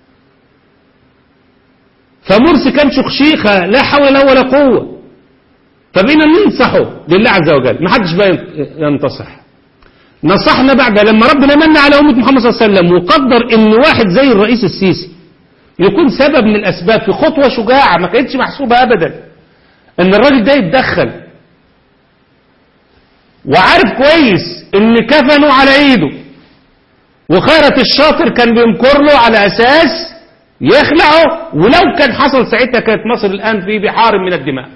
فمرسي كان شخشيخة لا حول له ولا قوة فبقينا ننصحه لله عز وجل ما حدش بقى ينتصح نصحنا بعد لما ربنا من على أمة محمد صلى الله عليه وسلم وقدر ان واحد زي الرئيس السيسي يكون سبب من الأسباب في خطوة شجاعة ما كانتش محسوبة أبدا ان الراجل ده يتدخل وعارف كويس ان كفنوا على ايده وخيرت الشاطر كان بيمكر له على اساس يخلعه ولو كان حصل ساعتها كانت مصر الان في بحار من الدماء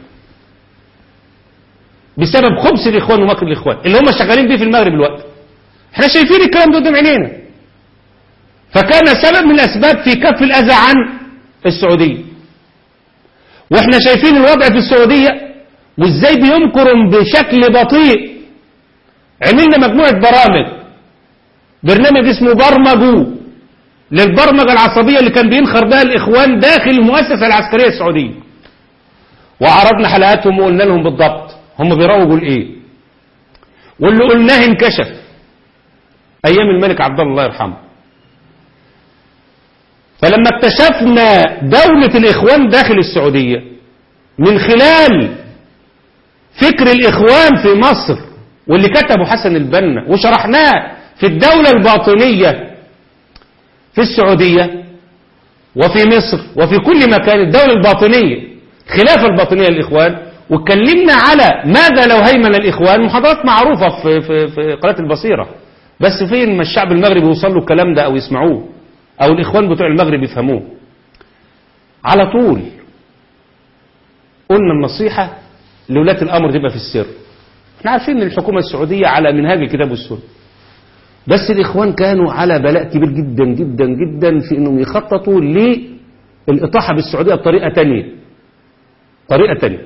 بسبب خبث الاخوان ومكر الاخوان اللي هم شغالين بيه في المغرب الوقت احنا شايفين الكلام ده قدام عينينا فكان سبب من الاسباب في كف الاذى عن السعوديه واحنا شايفين الوضع في السعوديه وازاي بيمكروا بشكل بطيء عملنا مجموعه برامج برنامج اسمه برمجو للبرمجه العصبيه اللي كان بينخر بها الاخوان داخل المؤسسه العسكريه السعوديه وعرضنا حلقاتهم وقلنا لهم بالضبط هم بيروجوا لايه واللي قلناه انكشف ايام الملك عبد الله الله يرحمه فلما اكتشفنا دولة الإخوان داخل السعودية من خلال فكر الإخوان في مصر واللي كتبه حسن البنا وشرحناه في الدولة الباطنية في السعودية وفي مصر وفي كل مكان الدولة الباطنية خلاف الباطنية للإخوان واتكلمنا على ماذا لو هيمن الإخوان محاضرات معروفة في, في, في قناة البصيرة بس فين ما الشعب المغربي يوصل له الكلام ده أو يسمعوه أو الإخوان بتوع المغرب يفهموه على طول قلنا النصيحة لولاة الأمر تبقى في السر احنا عارفين ان الحكومة السعودية على منهاج الكتاب والسنة بس الإخوان كانوا على بلاء كبير جدا جدا جدا في أنهم يخططوا للإطاحة بالسعودية بطريقة تانية طريقة تانية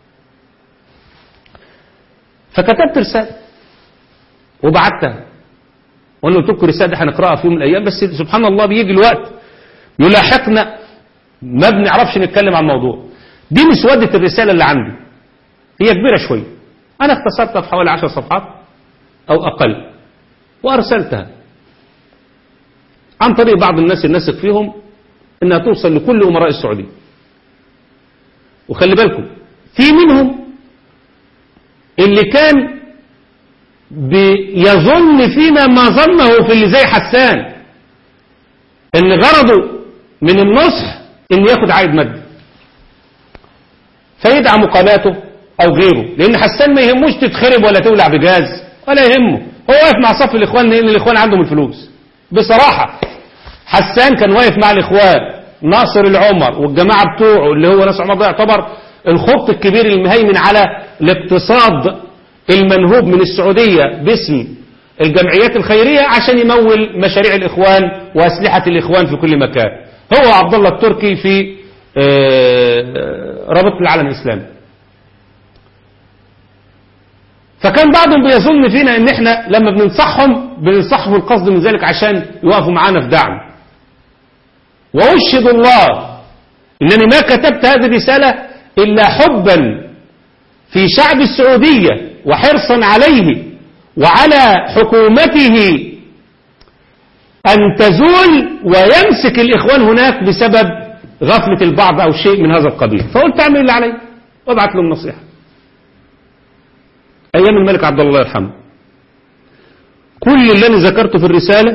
فكتبت رسالة وبعتها وانا قلت لكم رسالة هنقراها في يوم من الأيام بس سبحان الله بيجي الوقت يلاحقنا ما بنعرفش نتكلم عن الموضوع دي مسودة الرسالة اللي عندي هي كبيرة شوية أنا اختصرتها في حوالي عشر صفحات أو أقل وأرسلتها عن طريق بعض الناس الناسق فيهم إنها توصل لكل أمراء السعودية وخلي بالكم في منهم اللي كان بيظن فينا ما ظنه في اللي زي حسان ان غرضه من النصح ان ياخد عائد مادي فيدعم قناته او غيره لان حسان ما يهموش تتخرب ولا تولع بجاز ولا يهمه هو واقف مع صف الاخوان لان الاخوان عندهم الفلوس بصراحة حسان كان واقف مع الاخوان ناصر العمر والجماعة بتوعه اللي هو ناصر عمر ده يعتبر الخط الكبير المهيمن على الاقتصاد المنهوب من السعودية باسم الجمعيات الخيرية عشان يمول مشاريع الإخوان وأسلحة الإخوان في كل مكان هو عبد الله التركي في رابطة العالم الإسلامي فكان بعضهم بيظن فينا ان احنا لما بننصحهم بننصحهم القصد من ذلك عشان يقفوا معانا في دعم وأشهد الله انني ما كتبت هذه الرسالة الا حبا في شعب السعودية وحرصا عليه وعلى حكومته أن تزول ويمسك الإخوان هناك بسبب غفلة البعض أو شيء من هذا القبيل فقلت أعمل اللي علي وابعت لهم نصيحة أيام الملك عبد الله يرحمه كل اللي أنا ذكرته في الرسالة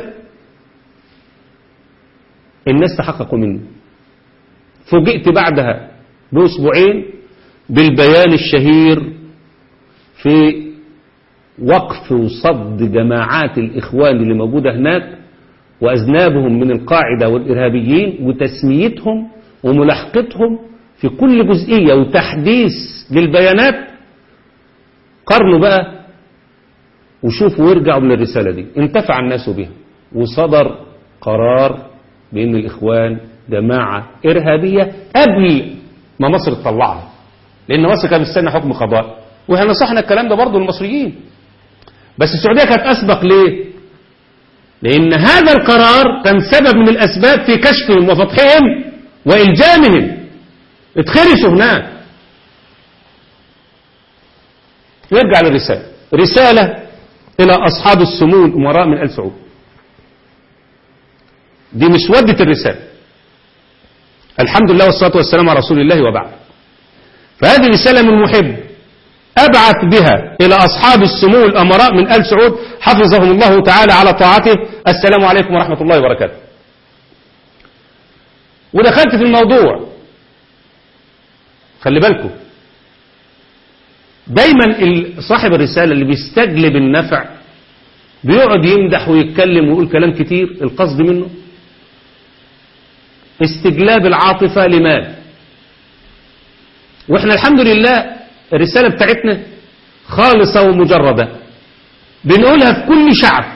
الناس تحققوا منه فوجئت بعدها بأسبوعين بالبيان الشهير في وقف وصد جماعات الإخوان اللي موجودة هناك وأذنابهم من القاعدة والإرهابيين وتسميتهم وملاحقتهم في كل جزئية وتحديث للبيانات قرنوا بقى وشوفوا وارجعوا من الرسالة دي انتفع الناس بها وصدر قرار بأن الإخوان جماعة إرهابية قبل ما مصر تطلعها لأن مصر كانت مستنى حكم قضائي واحنا نصحنا الكلام ده برضه للمصريين بس السعودية كانت أسبق ليه لأن هذا القرار كان سبب من الأسباب في كشفهم وفتحهم وإلجامهم اتخرسوا هناك يرجع للرسالة رسالة إلى أصحاب السمو الأمراء من آل سعود دي مسودة الرسالة الحمد لله والصلاة والسلام على رسول الله وبعد فهذه رسالة من محب أبعث بها إلى أصحاب السمو الأمراء من آل سعود حفظهم الله تعالى على طاعته السلام عليكم ورحمة الله وبركاته ودخلت في الموضوع خلي بالكم دايما ال- صاحب الرسالة اللي بيستجلب النفع بيقعد يمدح ويتكلم ويقول كلام كتير القصد منه استجلاب العاطفة لمال واحنا الحمد لله الرسالة بتاعتنا خالصة ومجردة بنقولها في كل شعب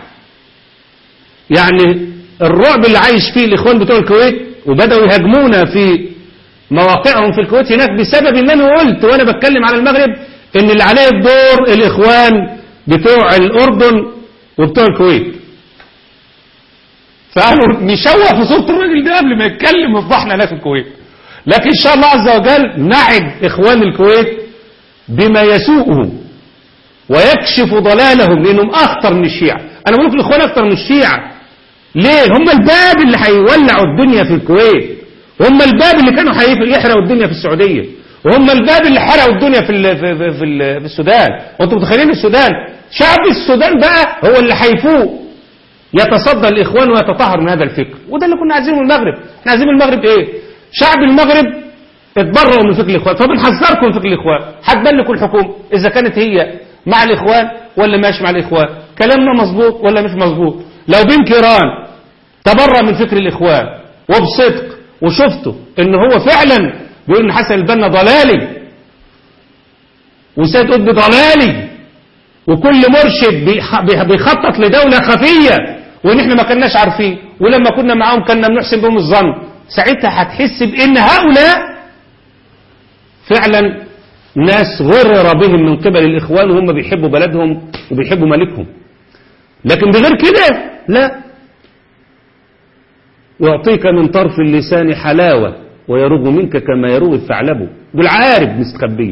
يعني الرعب اللي عايش فيه الاخوان بتوع الكويت وبدأوا يهاجمونا في مواقعهم في الكويت هناك بسبب ان انا قلت وانا بتكلم على المغرب ان اللي عليه الدور الاخوان بتوع الاردن وبتوع الكويت فقالوا نشوه في صورة الراجل ده قبل ما يتكلم وفضحنا هناك في الكويت لكن ان شاء الله عز وجل نعد اخوان الكويت بما يسوءهم ويكشف ضلالهم لانهم اخطر من الشيعة انا بقول لك الاخوان اخطر من الشيعة ليه هم الباب اللي هيولعوا الدنيا في الكويت هم الباب اللي كانوا هيف- يحرقوا الدنيا في السعودية وهم الباب اللي حرقوا الدنيا في ال في, في, في, ال- في السودان وانتم متخيلين السودان شعب السودان بقى هو اللي هيفوق يتصدى الاخوان ويتطهر من هذا الفكر وده اللي كنا عايزينه من المغرب احنا عايزين من المغرب ايه شعب المغرب اتبرئوا من فكر الاخوان فبنحذركم من فكر الاخوان هتبان لكم الحكومه اذا كانت هي مع الاخوان ولا ماشي مع الاخوان كلامنا مظبوط ولا مش مظبوط لو بن كيران تبرأ من فكر الاخوان وبصدق وشفته ان هو فعلا بيقول ان حسن البنا ضلالي وسيد قطب ضلالي وكل مرشد بيخ- بيخ- بيخطط لدولة خفية وان احنا ما كناش عارفين ولما كنا معاهم كنا بنحسن بهم الظن ساعتها هتحس بان هؤلاء فعلا ناس غرر بهم من قبل الاخوان وهم بيحبوا بلدهم وبيحبوا ملكهم لكن بغير كده لا يعطيك من طرف اللسان حلاوة ويروغ منك كما يروغ الثعلب دول عارف مستخبيه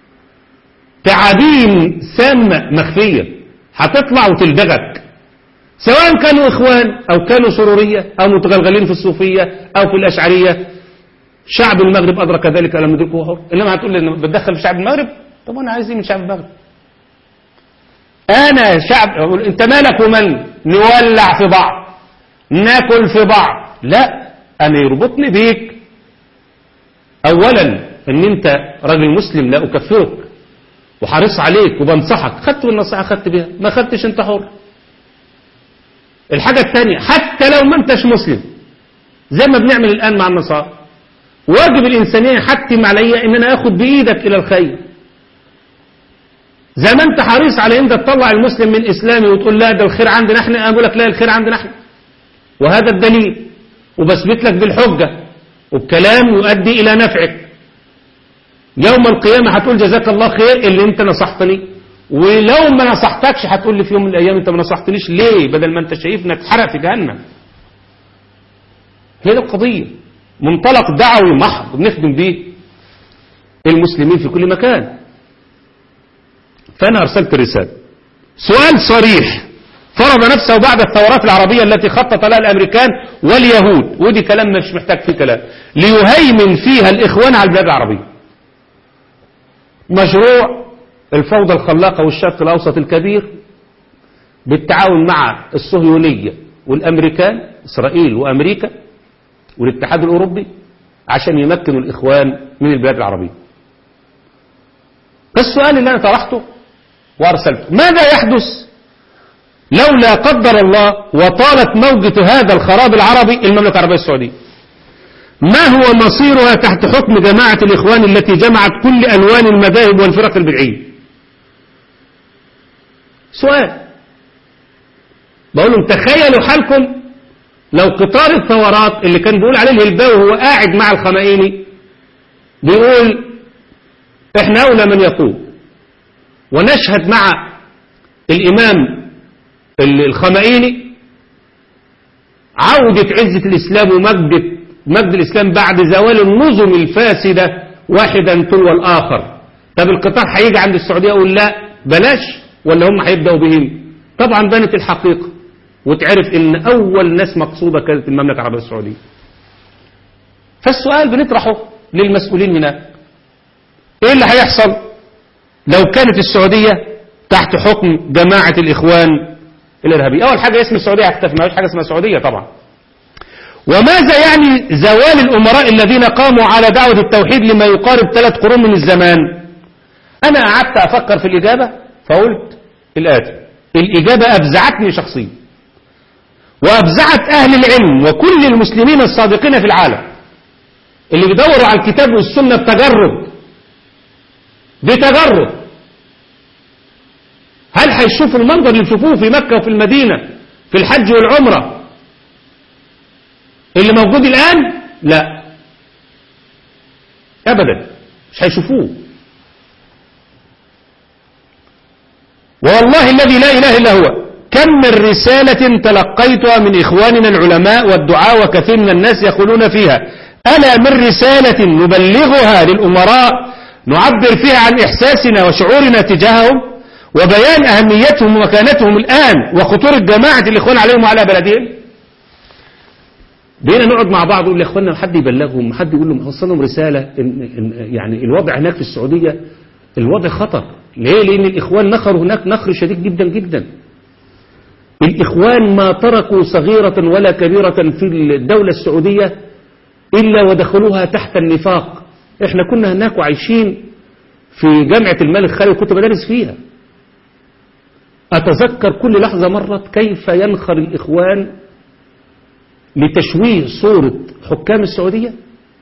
تعابين سامة مخفية هتطلع وتلدغك سواء كانوا إخوان أو كانوا سرورية أو متغلغلين في الصوفية أو في الأشعرية شعب المغرب أدرك ذلك ألم يدركه حر إنما هتقول لي إن بتدخل في شعب المغرب طب أنا عايز إيه من شعب المغرب أنا شعب أقول أنت مالك ومن نولع في بعض ناكل في بعض لا أنا يربطني بيك أولا أن أنت راجل مسلم لا أكفرك وحريص عليك وبنصحك خدت بالنصيحة خدت بيها ما خدتش انت حر الحاجة الثانية حتى لو ما انتش مسلم زي ما بنعمل الآن مع النصارى واجب الإنسانية حتم عليا ان انا اخد بإيدك الى الخير زي ما انت حريص على ان انت تطلع المسلم من اسلامي وتقول لا ده الخير عندنا احنا اقول لك لا الخير عندنا احنا وهذا الدليل وبثبت لك بالحجة وبكلام يؤدي الى نفعك يوم القيامة هتقول جزاك الله خير اللي انت نصحتني ولو ما نصحتكش هتقول لي في يوم من الايام انت ما نصحتنيش ليه بدل ما انت شايفنا اتحرق في جهنم هي دي القضية منطلق دعوي محض بنخدم بيه المسلمين في كل مكان فانا ارسلت رسالة سؤال صريح فرض نفسه بعد الثورات العربية التي خطط لها الامريكان واليهود ودي كلام مش محتاج فيه كلام ليهيمن فيها الاخوان على البلاد العربية مشروع الفوضى الخلاقة والشرق الأوسط الكبير بالتعاون مع الصهيونية والأمريكان إسرائيل وأمريكا والاتحاد الأوروبي عشان يمكنوا الإخوان من البلاد العربية السؤال اللي أنا طرحته وأرسلته ماذا يحدث لولا قدر الله وطالت موجة هذا الخراب العربي المملكة العربية السعودية ما هو مصيرها تحت حكم جماعة الإخوان التي جمعت كل ألوان المذاهب والفرق البدعية سؤال بقول لهم تخيلوا حالكم لو قطار الثورات اللي كان بيقول عليه الهلباوي وهو قاعد مع الخمائني بيقول احنا أولى من يقول ونشهد مع الإمام الخمائني عودة عزة الإسلام ومجد مجد الإسلام بعد زوال النظم الفاسدة واحدا تلو الآخر طب القطار هيجي عند السعودية يقول لا بلاش ولا هم هيبدأوا بهم طبعا بانت الحقيقة وتعرف ان أول ناس مقصودة كانت المملكة العربية السعودية فالسؤال بنطرحه للمسؤولين هناك ايه اللي هيحصل لو كانت السعودية تحت حكم جماعة الإخوان الإرهابية أول حاجة اسم السعودية هيختفي ما فيش حاجة اسمها سعودية طبعا وماذا يعني زوال الأمراء الذين قاموا على دعوة التوحيد لما يقارب ثلاث قرون من الزمان أنا قعدت أفكر في الإجابة فقلت الآتي الإجابة أفزعتني شخصيا وأفزعت أهل العلم وكل المسلمين الصادقين في العالم اللي بيدوروا على الكتاب والسنة بتجرد بتجرد هل هيشوفوا المنظر اللي بيشوفوه في مكة وفي المدينة في الحج والعمرة اللي موجود الآن لا أبدا مش هيشوفوه والله الذي لا إله إلا هو كم من رسالة تلقيتها من إخواننا العلماء والدعاء وكثير من الناس يقولون فيها ألا من رسالة نبلغها للأمراء نعبر فيها عن إحساسنا وشعورنا تجاههم وبيان أهميتهم ومكانتهم الآن وخطورة جماعة الإخوان عليهم وعلى بلدهم بقينا نقعد مع بعض ونقول يا اخوانا حد يبلغهم حد يقول لهم وصل لهم رساله إن إن يعني الوضع هناك في السعوديه الوضع خطر ليه لان الاخوان نخروا هناك نخر شديد جدا جدا الاخوان ما تركوا صغيره ولا كبيره في الدوله السعوديه الا ودخلوها تحت النفاق احنا كنا هناك وعايشين في جامعه الملك خالد كنت بدرس فيها اتذكر كل لحظه مرت كيف ينخر الاخوان لتشويه صورة حكام السعودية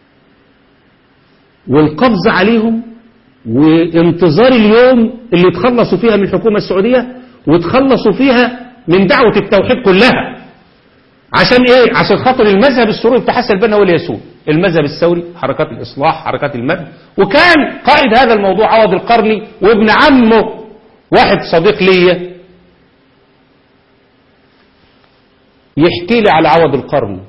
والقبض عليهم وانتظار اليوم اللي يتخلصوا فيها من الحكومة السعودية وتخلصوا فيها من دعوة التوحيد كلها عشان ايه عشان خاطر المذهب السوري بتاع حسن البنا هو اللي يسود المذهب الثوري حركات الاصلاح حركات المد وكان قائد هذا الموضوع عوض القرني وابن عمه واحد صديق ليا يحكي لي على عوض القرن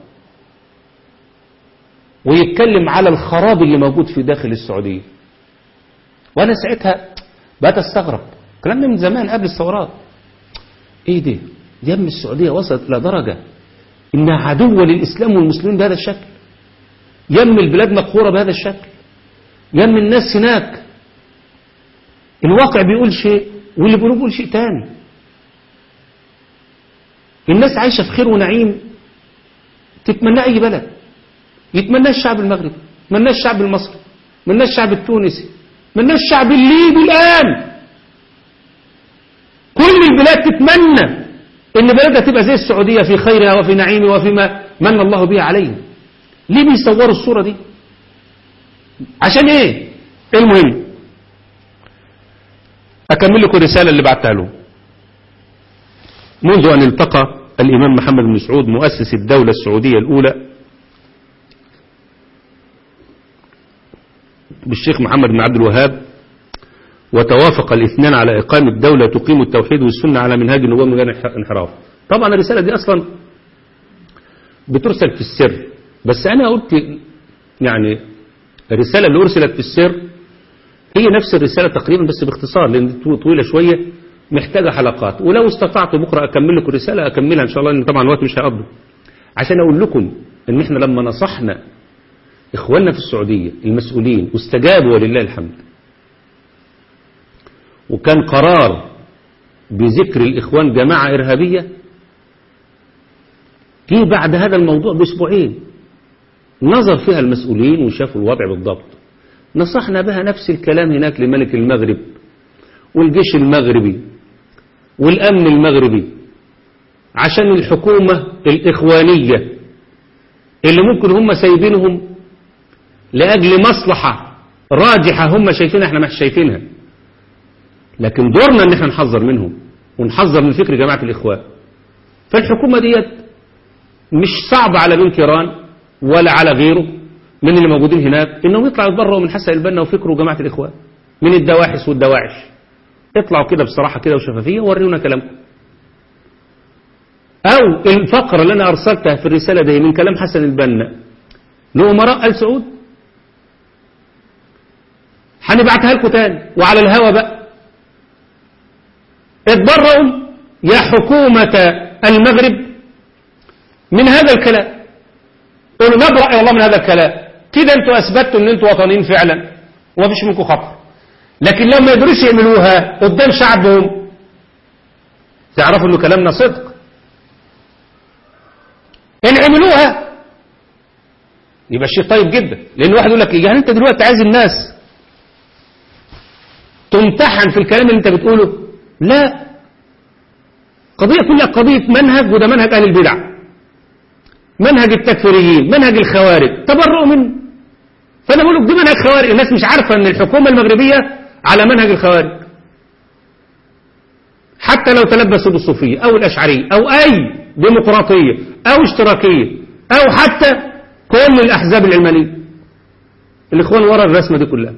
ويتكلم على الخراب اللي موجود في داخل السعودية وانا ساعتها بقيت استغرب الكلام ده من زمان قبل الثورات ايه ده يم السعودية وصلت الى درجة انها عدوة للاسلام والمسلمين بهذا الشكل يم البلاد مقهورة بهذا الشكل يم الناس هناك الواقع بيقول شيء واللي بيقولوا بيقول شيء تاني الناس عايشة في خير ونعيم تتمنى أي بلد يتمنى الشعب المغربي يتمنى الشعب المصري يتمنى الشعب التونسي يتمنى الشعب الليبي الآن كل البلاد تتمنى ان بلدها تبقى زي السعودية في خيرها وفي نعيمها وفيما من الله به عليهم ليه بيصوروا الصورة دي عشان ايه المهم اكمل لكم الرسالة اللي بعتها لهم منذ أن التقى الإمام محمد بن سعود مؤسس الدولة السعودية الأولى بالشيخ محمد بن عبد الوهاب وتوافق الاثنان على إقامة دولة تقيم التوحيد والسنة على منهاج النبوة من غير انحراف طبعا الرسالة دي أصلا بترسل في السر بس أنا قلت يعني الرسالة اللي أرسلت في السر هي نفس الرسالة تقريبا بس باختصار لأن طويلة شوية محتاجة حلقات ولو استطعت بكرة أكمل لكم الرسالة أكملها إن شاء الله لأن طبعا الوقت مش هيقضي عشان أقول لكم إن إحنا لما نصحنا إخواننا في السعودية المسؤولين واستجابوا ولله الحمد وكان قرار بذكر الإخوان جماعة إرهابية جه بعد هذا الموضوع بأسبوعين نظر فيها المسؤولين وشافوا الوضع بالضبط نصحنا بها نفس الكلام هناك لملك المغرب والجيش المغربي والأمن المغربي عشان الحكومة الإخوانية اللي ممكن هم سايبينهم لأجل مصلحة راجحة هم شايفينها احنا مش شايفينها لكن دورنا ان احنا نحذر منهم ونحذر من فكر جماعة الإخوان فالحكومة ديت مش صعب على بن كيران ولا على غيره من اللي موجودين هناك انهم يطلعوا يتبروا من حسن البنا وفكروا جماعة الإخوان من الدواحس والدواعش اطلعوا كده بصراحة كده وشفافية ووريونا كلامكم أو الفقرة اللي أنا أرسلتها في الرسالة دي من كلام حسن البنا لأمراء آل سعود هنبعتها لكم تاني وعلى الهوا بقى اتبرؤوا يا حكومة المغرب من هذا الكلام قولوا نبرأ يا الله من هذا الكلام كده انتوا اثبتوا ان انتوا وطنيين فعلا ومفيش منكم خطر لكن لو ما يقدروش يعملوها قدام شعبهم تعرفوا انه كلامنا صدق ان عملوها يبقى شيء طيب جدا لان واحد يقول لك يعني انت دلوقتي عايز الناس تمتحن في الكلام اللي انت بتقوله لا قضية كلها قضية منهج وده منهج أهل البدع منهج التكفيريين منهج الخوارج تبرؤوا منه فأنا بقول لك ده منهج خوارج الناس مش عارفة أن الحكومة المغربية على منهج الخوارج حتى لو تلبسوا بالصوفية أو الأشعرية أو أي ديمقراطية أو اشتراكية أو حتى كل الأحزاب العلمانية الإخوان ورا الرسمة دي كلها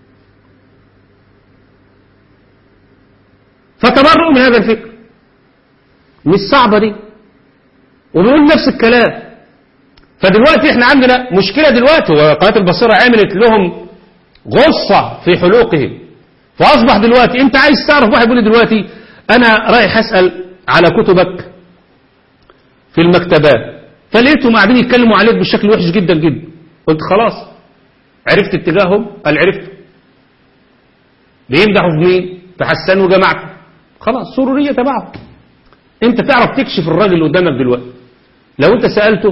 فتبرؤوا من هذا الفكر مش صعبة دي وبنقول نفس الكلام فدلوقتي احنا عندنا مشكلة دلوقتي وقناة البصيرة عملت لهم غصة في حلوقهم فأصبح دلوقتي انت عايز تعرف واحد يقول لي دلوقتي انا رايح اسأل على كتبك في المكتبات فلقيتهم قاعدين يتكلموا عليك بشكل وحش جدا جدا قلت خلاص عرفت اتجاههم قال عرفت بيمدحوا في مين في حسان وجماعته خلاص سرورية تبعه انت تعرف تكشف الراجل اللي قدامك دلوقتي لو انت سألته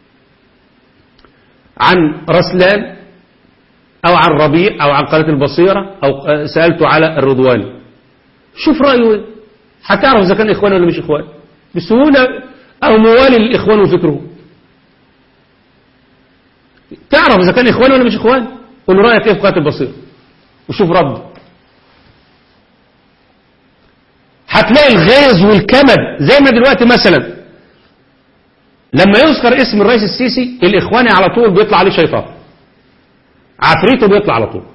عن رسلان او عن ربيع او عن قناة البصيرة او سألته على الرضواني شوف رأيه ايه هتعرف اذا كان اخوان ولا مش اخوان بسهولة او موالي للاخوان وفكرهم تعرف اذا كان اخوان ولا مش اخوان قول له رايك ايه في قناة البصيرة وشوف رده هتلاقي الغيظ والكمد زي ما دلوقتي مثلا لما يذكر اسم الرئيس السيسي الاخواني على طول بيطلع عليه شيطان عفريته بيطلع على طول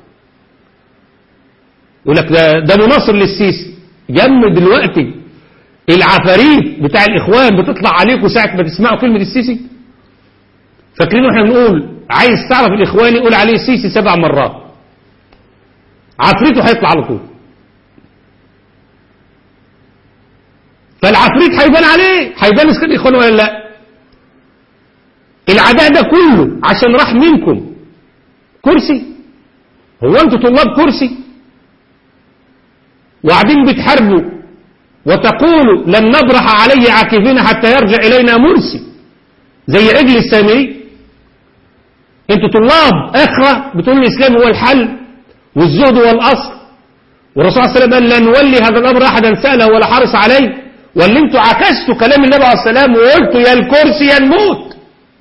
يقول لك ده, ده مناصر للسيسي جم دلوقتي العفاريت بتاع الاخوان بتطلع عليكم ساعة ما تسمعوا كلمة السيسي فاكرين احنا بنقول عايز تعرف الاخواني قول عليه السيسي سبع مرات عفريته هيطلع على طول فالعفريت هيبان عليه هيبان اذا كان اخوان ولا لا العداء ده كله عشان راح منكم كرسي هو انتوا طلاب كرسي وقاعدين بتحاربوا وتقولوا لن نبرح عليه عاكفين حتى يرجع الينا مرسي زي عجل السامري انتوا طلاب اخرة بتقولوا الاسلام هو الحل والزهد هو الاصل والرسول صلى الله عليه وسلم قال لا نولي هذا الامر احدا ساله ولا حرص عليه ولا انتوا عكستوا كلام النبي عليه السلام وقلتوا يا الكرسي يا الموت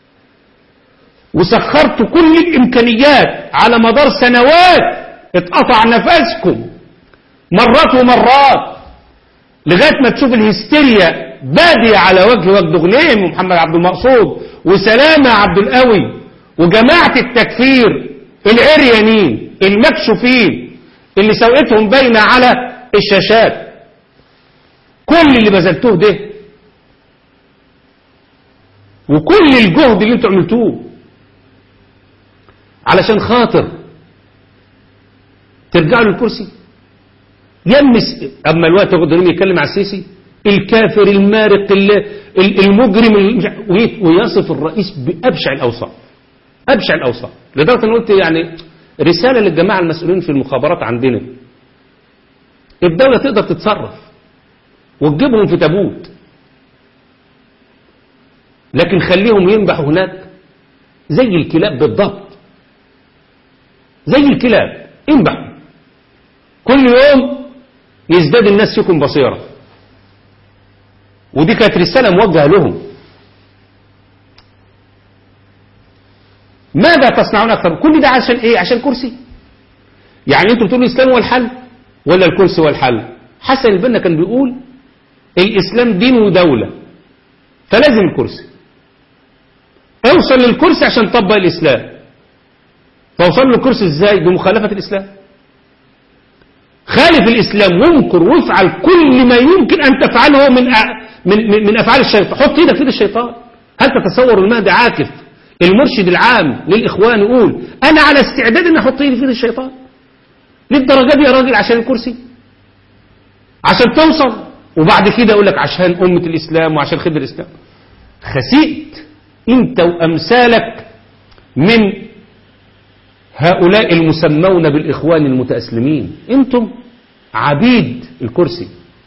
وسخرتوا كل الامكانيات على مدار سنوات اتقطع نفسكم مرات ومرات لغايه ما تشوف الهستيريا بادية على وجه وجد غليم ومحمد عبد المقصود وسلامة عبد القوي وجماعة التكفير العريانين المكشوفين اللي سوقتهم باينة على الشاشات كل اللي بذلتوه ده وكل الجهد اللي انتوا عملتوه علشان خاطر ترجعوا للكرسي يمس اما الوقت ياخد يتكلم على السيسي الكافر المارق المجرم ويصف الرئيس بأبشع الأوصاف أبشع الأوصاف لدرجة أن قلت يعني رسالة للجماعة المسؤولين في المخابرات عندنا الدولة تقدر تتصرف وتجيبهم في تابوت لكن خليهم ينبحوا هناك زي الكلاب بالضبط زي الكلاب انبحوا كل يوم يزداد الناس فيكم بصيره ودي كانت رسالة موجهة لهم ماذا تصنعون أكثر كل ده عشان إيه عشان كرسي يعني أنتوا بتقولوا الإسلام هو الحل ولا الكرسي هو الحل حسن البنا كان بيقول الإسلام دين ودولة فلازم الكرسي اوصل للكرسي عشان تطبق الإسلام فوصل للكرسي ازاي بمخالفة الإسلام خالف الإسلام وانكر وافعل كل ما يمكن أن تفعله من من من, من أفعال الشيطان حط ايدك في ايد الشيطان هل تتصور المهدي عاكف المرشد العام للإخوان يقول أنا على استعداد أن أحط ايدي في ايد الشيطان للدرجة دي يا راجل عشان الكرسي عشان توصل وبعد كده أقول لك عشان أمة الإسلام وعشان خدمة الإسلام خسيت أنت وأمثالك من هؤلاء المسمون بالإخوان المتأسلمين أنتم عبيد الكرسي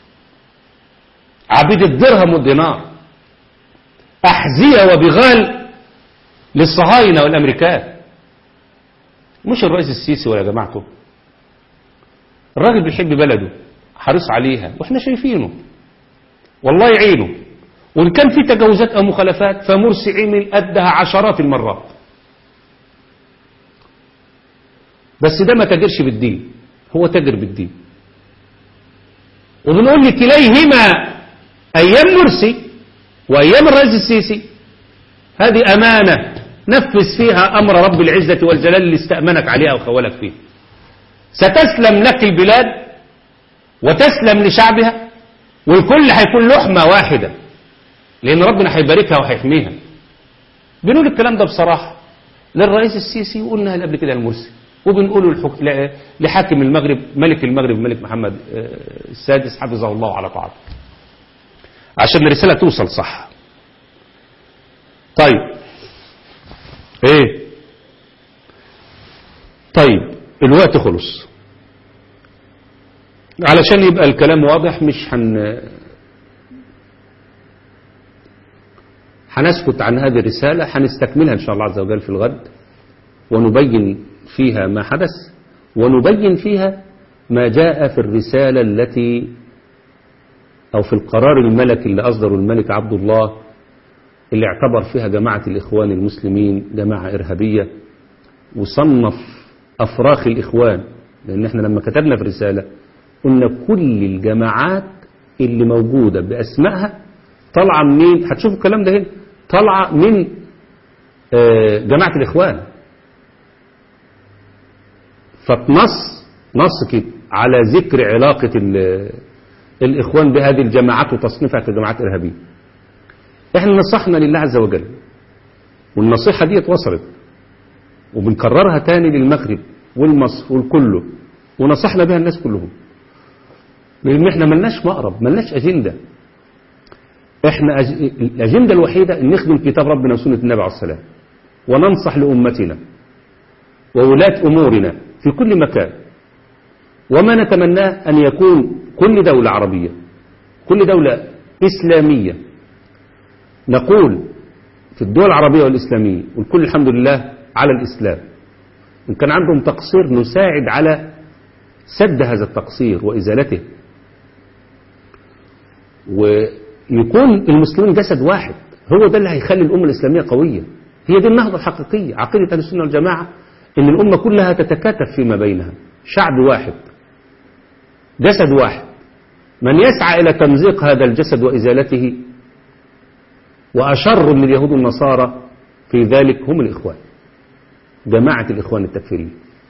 عبيد الدرهم والدينار أحذية وبغال للصهاينة والأمريكان مش الرئيس السيسي ولا جماعته الراجل بيحب بلده حريص عليها واحنا شايفينه والله يعينه وإن كان في تجاوزات أو مخالفات فمرسي عمل قدها عشرات المرات بس ده ما تاجرش بالدين هو تاجر بالدين وبنقول لكليهما أيام مرسي وأيام الرئيس السيسي هذه أمانة نفذ فيها أمر رب العزة والجلال اللي استأمنك عليها وخولك فيه ستسلم لك البلاد وتسلم لشعبها والكل هيكون لحمة واحدة لأن ربنا هيباركها وهيحميها بنقول الكلام ده بصراحة للرئيس السيسي وقلنا قبل كده المرسي وبنقوله الحك... لحاكم المغرب ملك المغرب الملك محمد السادس حفظه الله على طاعته عشان الرسالة توصل صح طيب ايه طيب الوقت خلص علشان يبقى الكلام واضح مش هن هنسكت عن هذه الرسالة هنستكملها إن شاء الله عز وجل في الغد ونبين فيها ما حدث ونبين فيها ما جاء في الرسالة التي أو في القرار الملكي اللي أصدره الملك عبد الله اللي اعتبر فيها جماعة الإخوان المسلمين جماعة إرهابية وصنف أفراخ الإخوان لأن احنا لما كتبنا في رسالة قلنا كل الجماعات اللي موجودة بأسمائها طالعة منين هتشوفوا الكلام ده هنا طالعة من جماعة الإخوان فتنص نص كده على ذكر علاقة الإخوان بهذه الجماعات وتصنيفها كجماعات إرهابية احنا نصحنا لله عز وجل والنصيحة دي وصلت وبنكررها تاني للمغرب والمصر والكله ونصحنا بها الناس كلهم لان احنا ملناش مقرب ملناش اجندة احنا أج... الاجندة الوحيدة ان نخدم كتاب ربنا وسنة النبي عليه السلام وننصح لأمتنا وولاة أمورنا في كل مكان وما نتمناه أن يكون كل دولة عربية كل دولة إسلامية نقول في الدول العربية والإسلامية والكل الحمد لله على الإسلام إن كان عندهم تقصير نساعد على سد هذا التقصير وإزالته ويكون المسلمين جسد واحد هو ده اللي هيخلي الأمة الإسلامية قوية هي دي النهضة الحقيقية عقيدة أهل السنة والجماعة إن الأمة كلها تتكاتف فيما بينها شعب واحد جسد واحد من يسعى إلى تمزيق هذا الجسد وإزالته وأشر من اليهود والنصارى في ذلك هم الإخوان جماعة الإخوان التكفيرية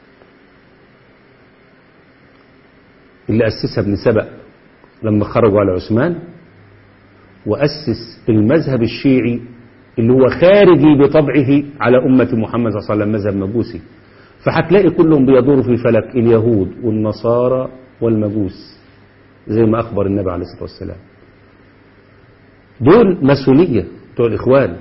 اللي أسسها ابن سبأ لما خرجوا على عثمان وأسس المذهب الشيعي اللي هو خارجي بطبعه على أمة محمد صلى الله عليه وسلم مذهب مجوسي فهتلاقي كلهم بيدوروا في فلك اليهود والنصارى والمجوس زي ما أخبر النبي عليه الصلاة والسلام دول ماسونية بتوع الإخوان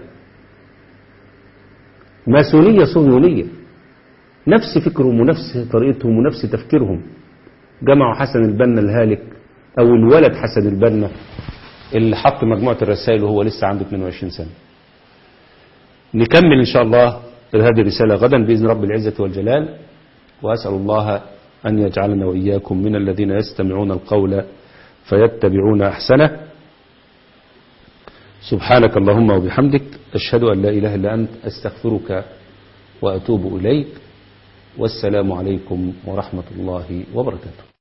ماسونية صهيونية نفس فكرهم ونفس طريقتهم ونفس تفكيرهم جمعوا حسن البنا الهالك أو الولد حسن البنا اللي حط مجموعة الرسائل وهو لسه عنده 22 سنة نكمل إن شاء الله هذه الرسالة غدا بإذن رب العزة والجلال وأسأل الله أن يجعلنا وإياكم من الذين يستمعون القول فيتبعون أحسنه سبحانك اللهم وبحمدك أشهد أن لا إله إلا أنت أستغفرك وأتوب إليك والسلام عليكم ورحمة الله وبركاته